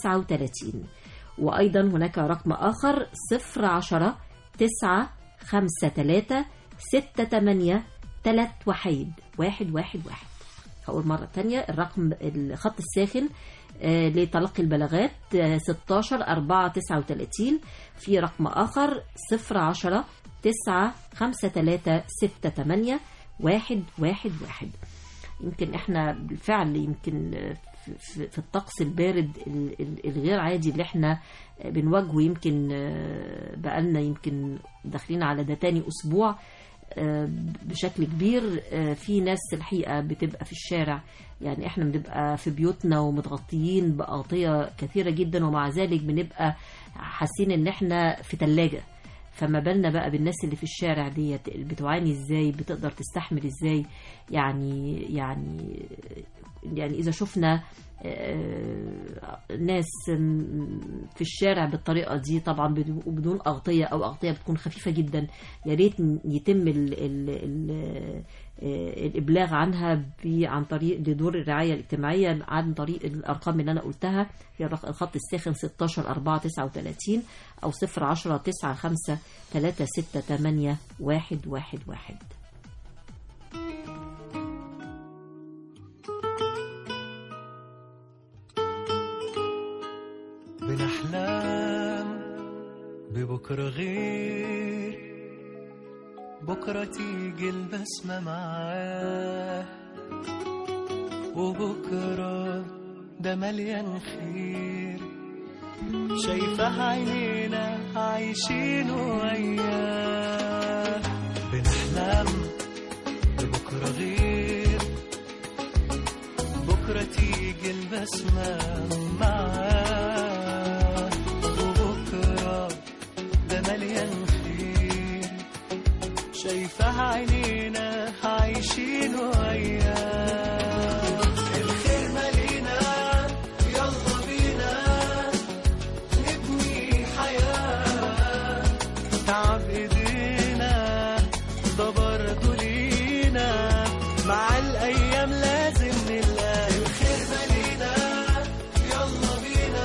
Speaker 2: 39 وأيضا هناك رقم آخر 010 9 5 3 6 8 3 وحيد واحد واحد واحد هقول مرة تانية الرقم الخط الساخن آه، لتلقي البلاغات آه، 16 4 39 في رقم آخر 010 9 5 3 6 8 1 1 1 يمكن احنا بالفعل يمكن في- في في الطقس البارد ال- ال- الغير عادي اللي احنا بنواجهه يمكن آه، بقالنا يمكن داخلين على ده تاني اسبوع آه، بشكل كبير آه، في ناس الحقيقة بتبقى في الشارع يعني احنا بنبقى في بيوتنا ومتغطيين بأغطية كثيرة جدا ومع ذلك بنبقى حاسين ان احنا في تلاجة فما بالنا بقى بالناس اللي في الشارع ديت بتعاني ازاي بتقدر تستحمل ازاي يعني يعني يعني اذا شفنا آه، ناس م- في الشارع بالطريقه دي طبعا بدون بدون اغطيه او اغطيه بتكون خفيفه جدا يا ريت ن- يتم ال ال ال آه، الابلاغ عنها ب- عن طريق لدور الرعايه الاجتماعيه عن طريق الارقام اللي انا قلتها هي الرق- الخط الساخن 16 4 39 او 010 9 5 3 6 8 1 1 1
Speaker 14: بنحلم ببكرة غير بكرة تيجي البسمة معاه وبكرة ده مليان خير شايفة عينينا عايشين وياه بنحلم ببكرة غير بكرة تيجي البسمة معاه وبكرة ده مليان خير شايفة عينينا عايشين وياه الخير مالينا يلا بينا نبني حياة تعب ايدينا ده برضه لينا مع الايام لازم نلاقي الخير مالينا يلا بينا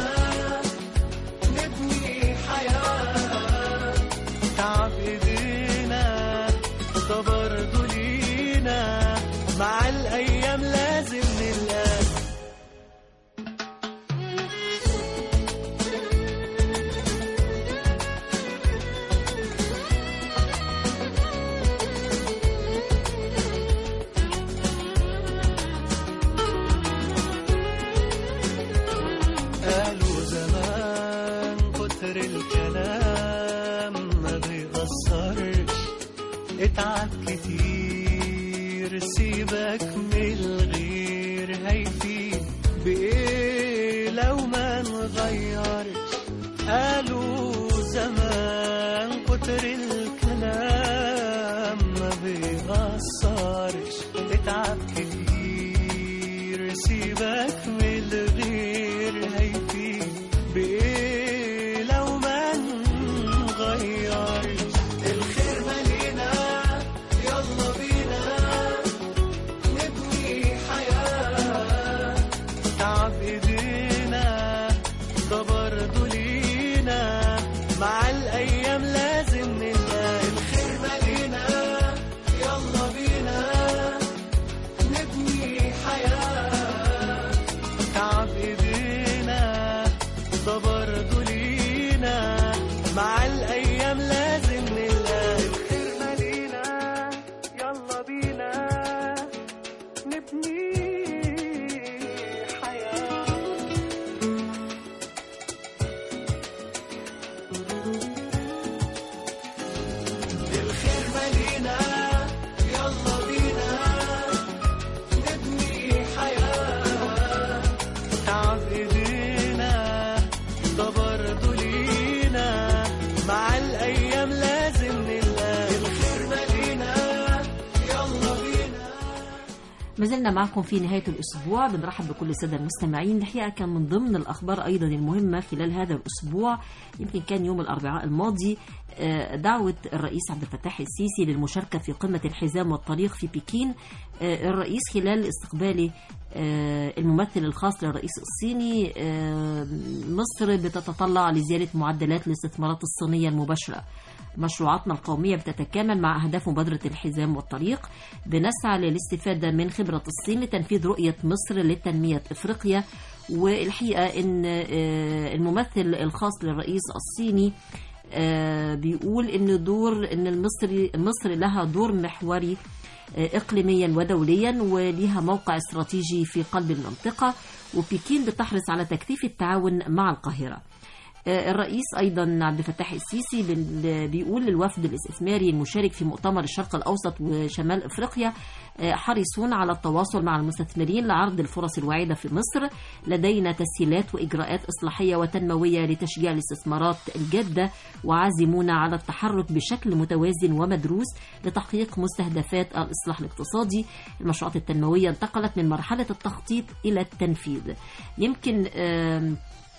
Speaker 14: كتر الكلام ما بيأثرش اتعب كتير سيبك من الغير هيفيد بإيه لو ما نغيرش قالوا زمان كتر الكلام ما بيأثرش اتعب كتير سيبك من الغير هيفيد بإيه لو ما نغيرش الخير مالينا يلا بينا نبني حياة تعب ايدينا ده برضه لينا مع الايام لازم نلاقي الخير مالينا يلا بينا نبني حياة تعب ايدينا ده برضه لينا مع الايام لازم نلاقي الخير مالينا يلا بينا نبني حياه الخير مالينا يلا بينا نبني حياة تعب ايدينا ده برضه لينا مع الايام لازم نلاقي الخير مالينا يلا بينا
Speaker 2: ما زلنا معكم في نهاية الأسبوع بنرحب بكل السادة المستمعين الحقيقة كان من ضمن الأخبار أيضا المهمة خلال هذا الأسبوع يمكن كان يوم الأربعاء الماضي آه، دعوة الرئيس عبد الفتاح السيسي للمشاركة في قمة الحزام والطريق في بكين آه، الرئيس خلال استقباله آه، الممثل الخاص للرئيس الصيني آه، مصر بتتطلع لزيادة معدلات الاستثمارات الصينية المباشرة مشروعاتنا القومية بتتكامل مع أهداف مبادرة الحزام والطريق بنسعى للاستفادة من خبرة الصين لتنفيذ رؤية مصر لتنمية إفريقيا والحقيقة أن آه، الممثل الخاص للرئيس الصيني آه، بيقول ان دور ان المصري مصر لها دور محوري آه، اقليميا ودوليا وليها موقع استراتيجي في قلب المنطقه وبكين بتحرص على تكثيف التعاون مع القاهره. آه، الرئيس ايضا عبد الفتاح السيسي بال- بيقول للوفد الاستثماري المشارك في مؤتمر الشرق الاوسط وشمال افريقيا آه، حريصون على التواصل مع المستثمرين لعرض الفرص الواعده في مصر لدينا تسهيلات واجراءات اصلاحيه وتنمويه لتشجيع الاستثمارات الجاده وعازمون على التحرك بشكل متوازن ومدروس لتحقيق مستهدفات الاصلاح الاقتصادي المشروعات التنمويه انتقلت من مرحله التخطيط الى التنفيذ يمكن آم،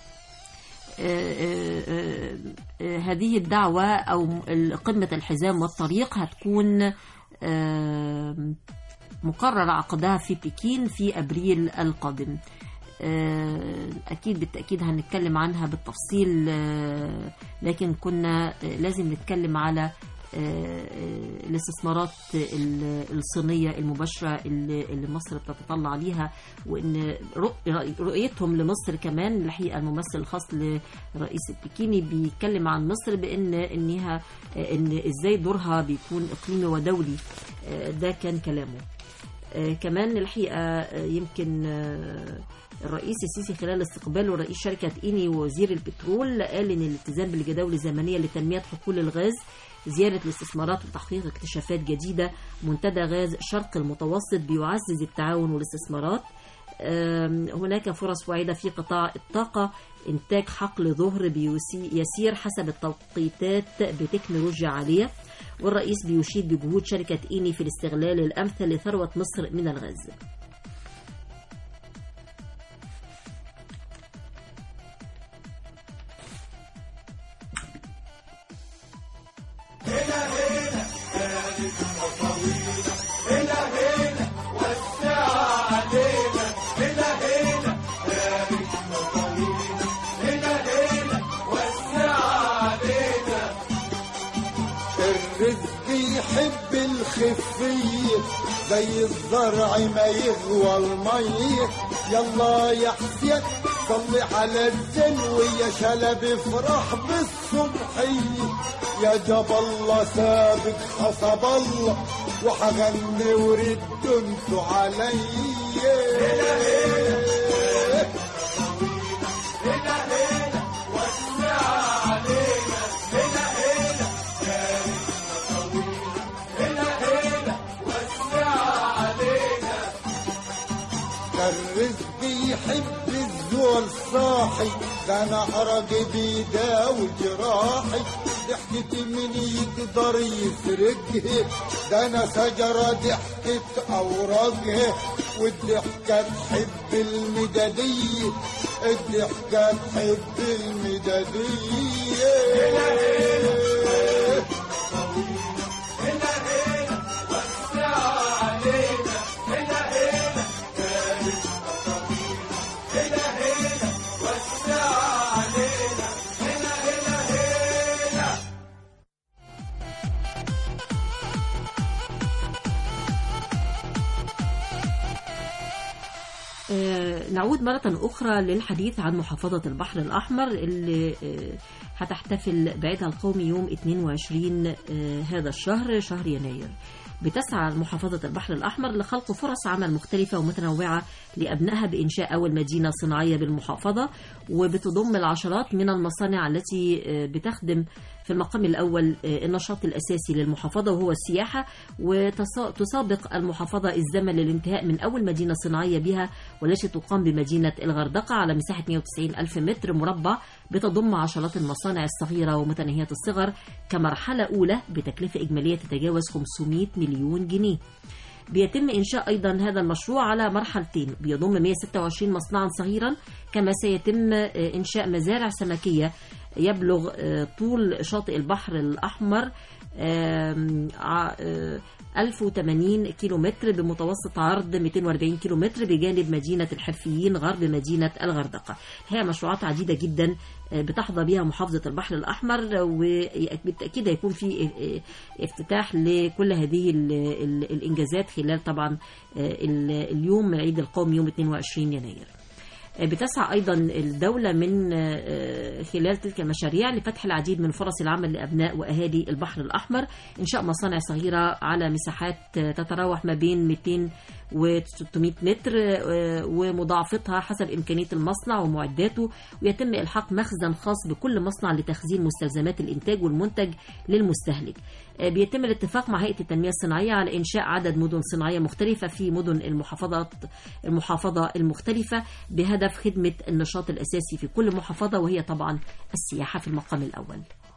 Speaker 2: آه، آه، آه، هذه الدعوة أو قمة الحزام والطريق هتكون آه، مقرر عقدها في بكين في أبريل القادم آه، أكيد بالتأكيد هنتكلم عنها بالتفصيل آه، لكن كنا آه، لازم نتكلم على آه، آه، الاستثمارات ال- الصينية المباشرة اللي اللي مصر بتتطلع ليها وإن رؤ- رؤيتهم لمصر كمان الحقيقة الممثل الخاص لرئيس البكيني بيتكلم عن مصر بإن إنها آه، إن إزاي دورها بيكون إقليمي ودولي آه، ده كان كلامه آه، كمان الحقيقة آه، يمكن آه، الرئيس السيسي خلال استقباله رئيس شركة إيني ووزير البترول قال إن الالتزام بالجداول الزمنية لتنمية حقول الغاز زيادة الاستثمارات وتحقيق اكتشافات جديدة منتدى غاز شرق المتوسط بيعزز التعاون والاستثمارات آم، هناك فرص واعدة في قطاع الطاقة إنتاج حقل ظهر بيسي- يسير حسب التوقيتات بتكنولوجيا عالية والرئيس بيشيد بجهود شركة إيني في الاستغلال الأمثل لثروة مصر من الغاز
Speaker 15: الرزق يحب الخفية زي الزرع ما يغوى المية يلا يا حسين صلي على الزين ويا شلب افرح بالصبحية يا جاب الله سابق حسب الله وحغني ورد انتوا عليا صاحي ده انا عرجي بيداوي جراحي ضحكتي مين يقدر يفرقها ده انا شجرة ضحكت اوراقها والضحكة تحب المدادية الضحكة تحب المدادية
Speaker 2: آه، نعود مرة أخرى للحديث عن محافظة البحر الأحمر اللي آه، هتحتفل بعيدها القومي يوم 22 آه، هذا الشهر شهر يناير بتسعى محافظة البحر الأحمر لخلق فرص عمل مختلفة ومتنوعة لأبنائها بإنشاء أول مدينة صناعية بالمحافظة وبتضم العشرات من المصانع التي آه، بتخدم في المقام الأول آه، النشاط الأساسي للمحافظة وهو السياحة وتسابق المحافظة الزمن للانتهاء من أول مدينة صناعية بها والتي تقام بمدينة الغردقة على مساحة 190 ألف متر مربع بتضم عشرات المصانع الصغيرة ومتناهية الصغر كمرحلة أولى بتكلفة إجمالية تتجاوز 500 مليون جنيه بيتم إنشاء أيضا هذا المشروع على مرحلتين بيضم 126 مصنعا صغيرا كما سيتم آه، إنشاء مزارع سمكية يبلغ آه، طول شاطئ البحر الأحمر آم، ع- آه، 1080 كيلو متر بمتوسط عرض 240 كيلو متر بجانب مدينة الحرفيين غرب مدينة الغردقة هي مشروعات عديدة جدا آه، بتحظى بها محافظة البحر الأحمر وبالتأكيد هيكون في آه، افتتاح لكل هذه ال- ال- الإنجازات خلال طبعا آه، ال- اليوم عيد القومي يوم 22 يناير بتسعى أيضا الدولة من آه، خلال تلك المشاريع لفتح العديد من فرص العمل لأبناء وأهالي البحر الأحمر إنشاء مصانع صغيرة على مساحات آه، تتراوح ما بين 200 و 600 متر آه، ومضاعفتها حسب إمكانية المصنع ومعداته ويتم إلحاق مخزن خاص بكل مصنع لتخزين مستلزمات الإنتاج والمنتج للمستهلك آه، بيتم الاتفاق مع هيئة التنمية الصناعية على إنشاء عدد مدن صناعية مختلفة في مدن المحافظات المحافظة المختلفة بهدف خدمة النشاط الأساسي في كل محافظة وهي طبعا السياحة في المقام الأول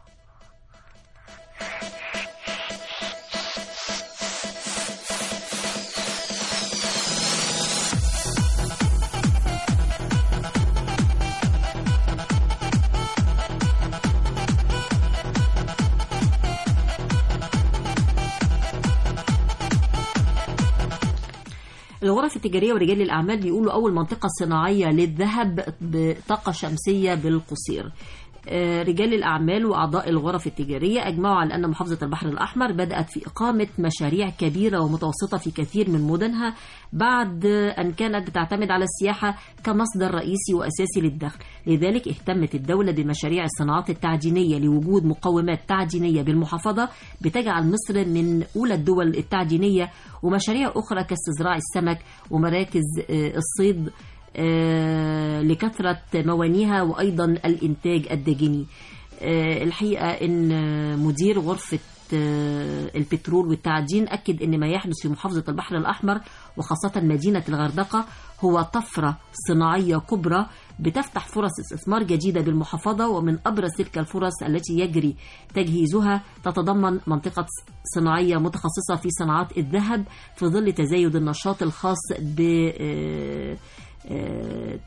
Speaker 2: الغرف التجارية ورجال الأعمال بيقولوا أول منطقة صناعية للذهب بطاقة شمسية بالقصير آه، رجال الأعمال وأعضاء الغرف التجارية أجمعوا على أن محافظة البحر الأحمر بدأت في إقامة مشاريع كبيرة ومتوسطة في كثير من مدنها بعد أن كانت بتعتمد على السياحة كمصدر رئيسي وأساسي للدخل لذلك اهتمت الدولة بمشاريع الصناعات التعدينية لوجود مقومات تعدينية بالمحافظة بتجعل مصر من أولى الدول التعدينية ومشاريع أخرى كاستزراع السمك ومراكز آه، الصيد آه، لكثرة موانيها وأيضا الإنتاج الداجني آه، الحقيقة أن مدير غرفة آه، البترول والتعدين أكد أن ما يحدث في محافظة البحر الأحمر وخاصة مدينة الغردقة هو طفرة صناعية كبرى بتفتح فرص استثمار جديدة بالمحافظة ومن أبرز تلك الفرص التي يجري تجهيزها تتضمن منطقة صناعية متخصصة في صناعات الذهب في ظل تزايد النشاط الخاص ب آه، آه،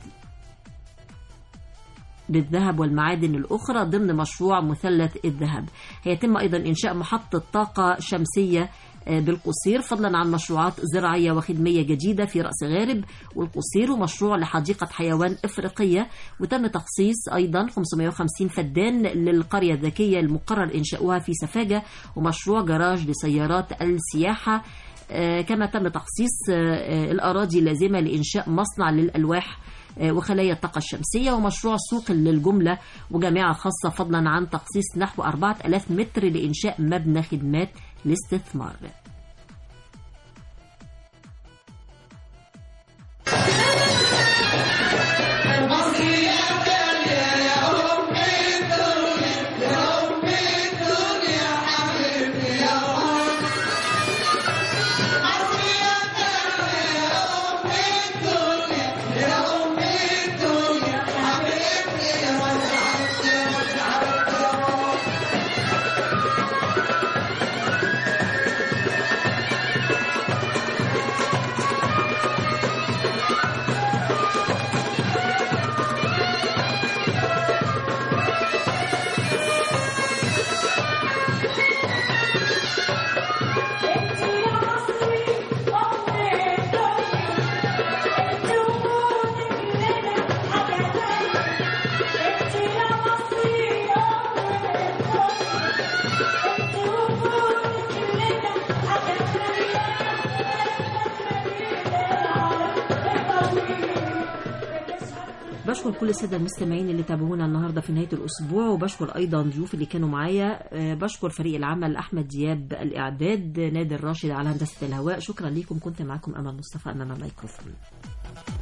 Speaker 2: بالذهب والمعادن الأخرى ضمن مشروع مثلث الذهب هيتم أيضا إنشاء محطة طاقة شمسية آه، بالقصير فضلا عن مشروعات زراعية وخدمية جديدة في رأس غارب والقصير ومشروع لحديقة حيوان إفريقية وتم تخصيص أيضا 550 فدان للقرية الذكية المقرر إنشاؤها في سفاجة ومشروع جراج لسيارات السياحة آه، كما تم تخصيص آه، آه، الأراضي اللازمة لإنشاء مصنع للألواح آه، وخلايا الطاقة الشمسية ومشروع سوق للجملة وجامعة خاصة فضلا عن تخصيص نحو 4000 متر لإنشاء مبنى خدمات الاستثمار
Speaker 14: يا
Speaker 2: بشكر كل الساده المستمعين اللي تابعونا النهارده في نهايه الاسبوع وبشكر ايضا ضيوف اللي كانوا معايا آه، بشكر فريق العمل احمد دياب الاعداد نادر راشد على هندسه الهواء شكرا لكم كنت معكم امل مصطفى امام الميكروفون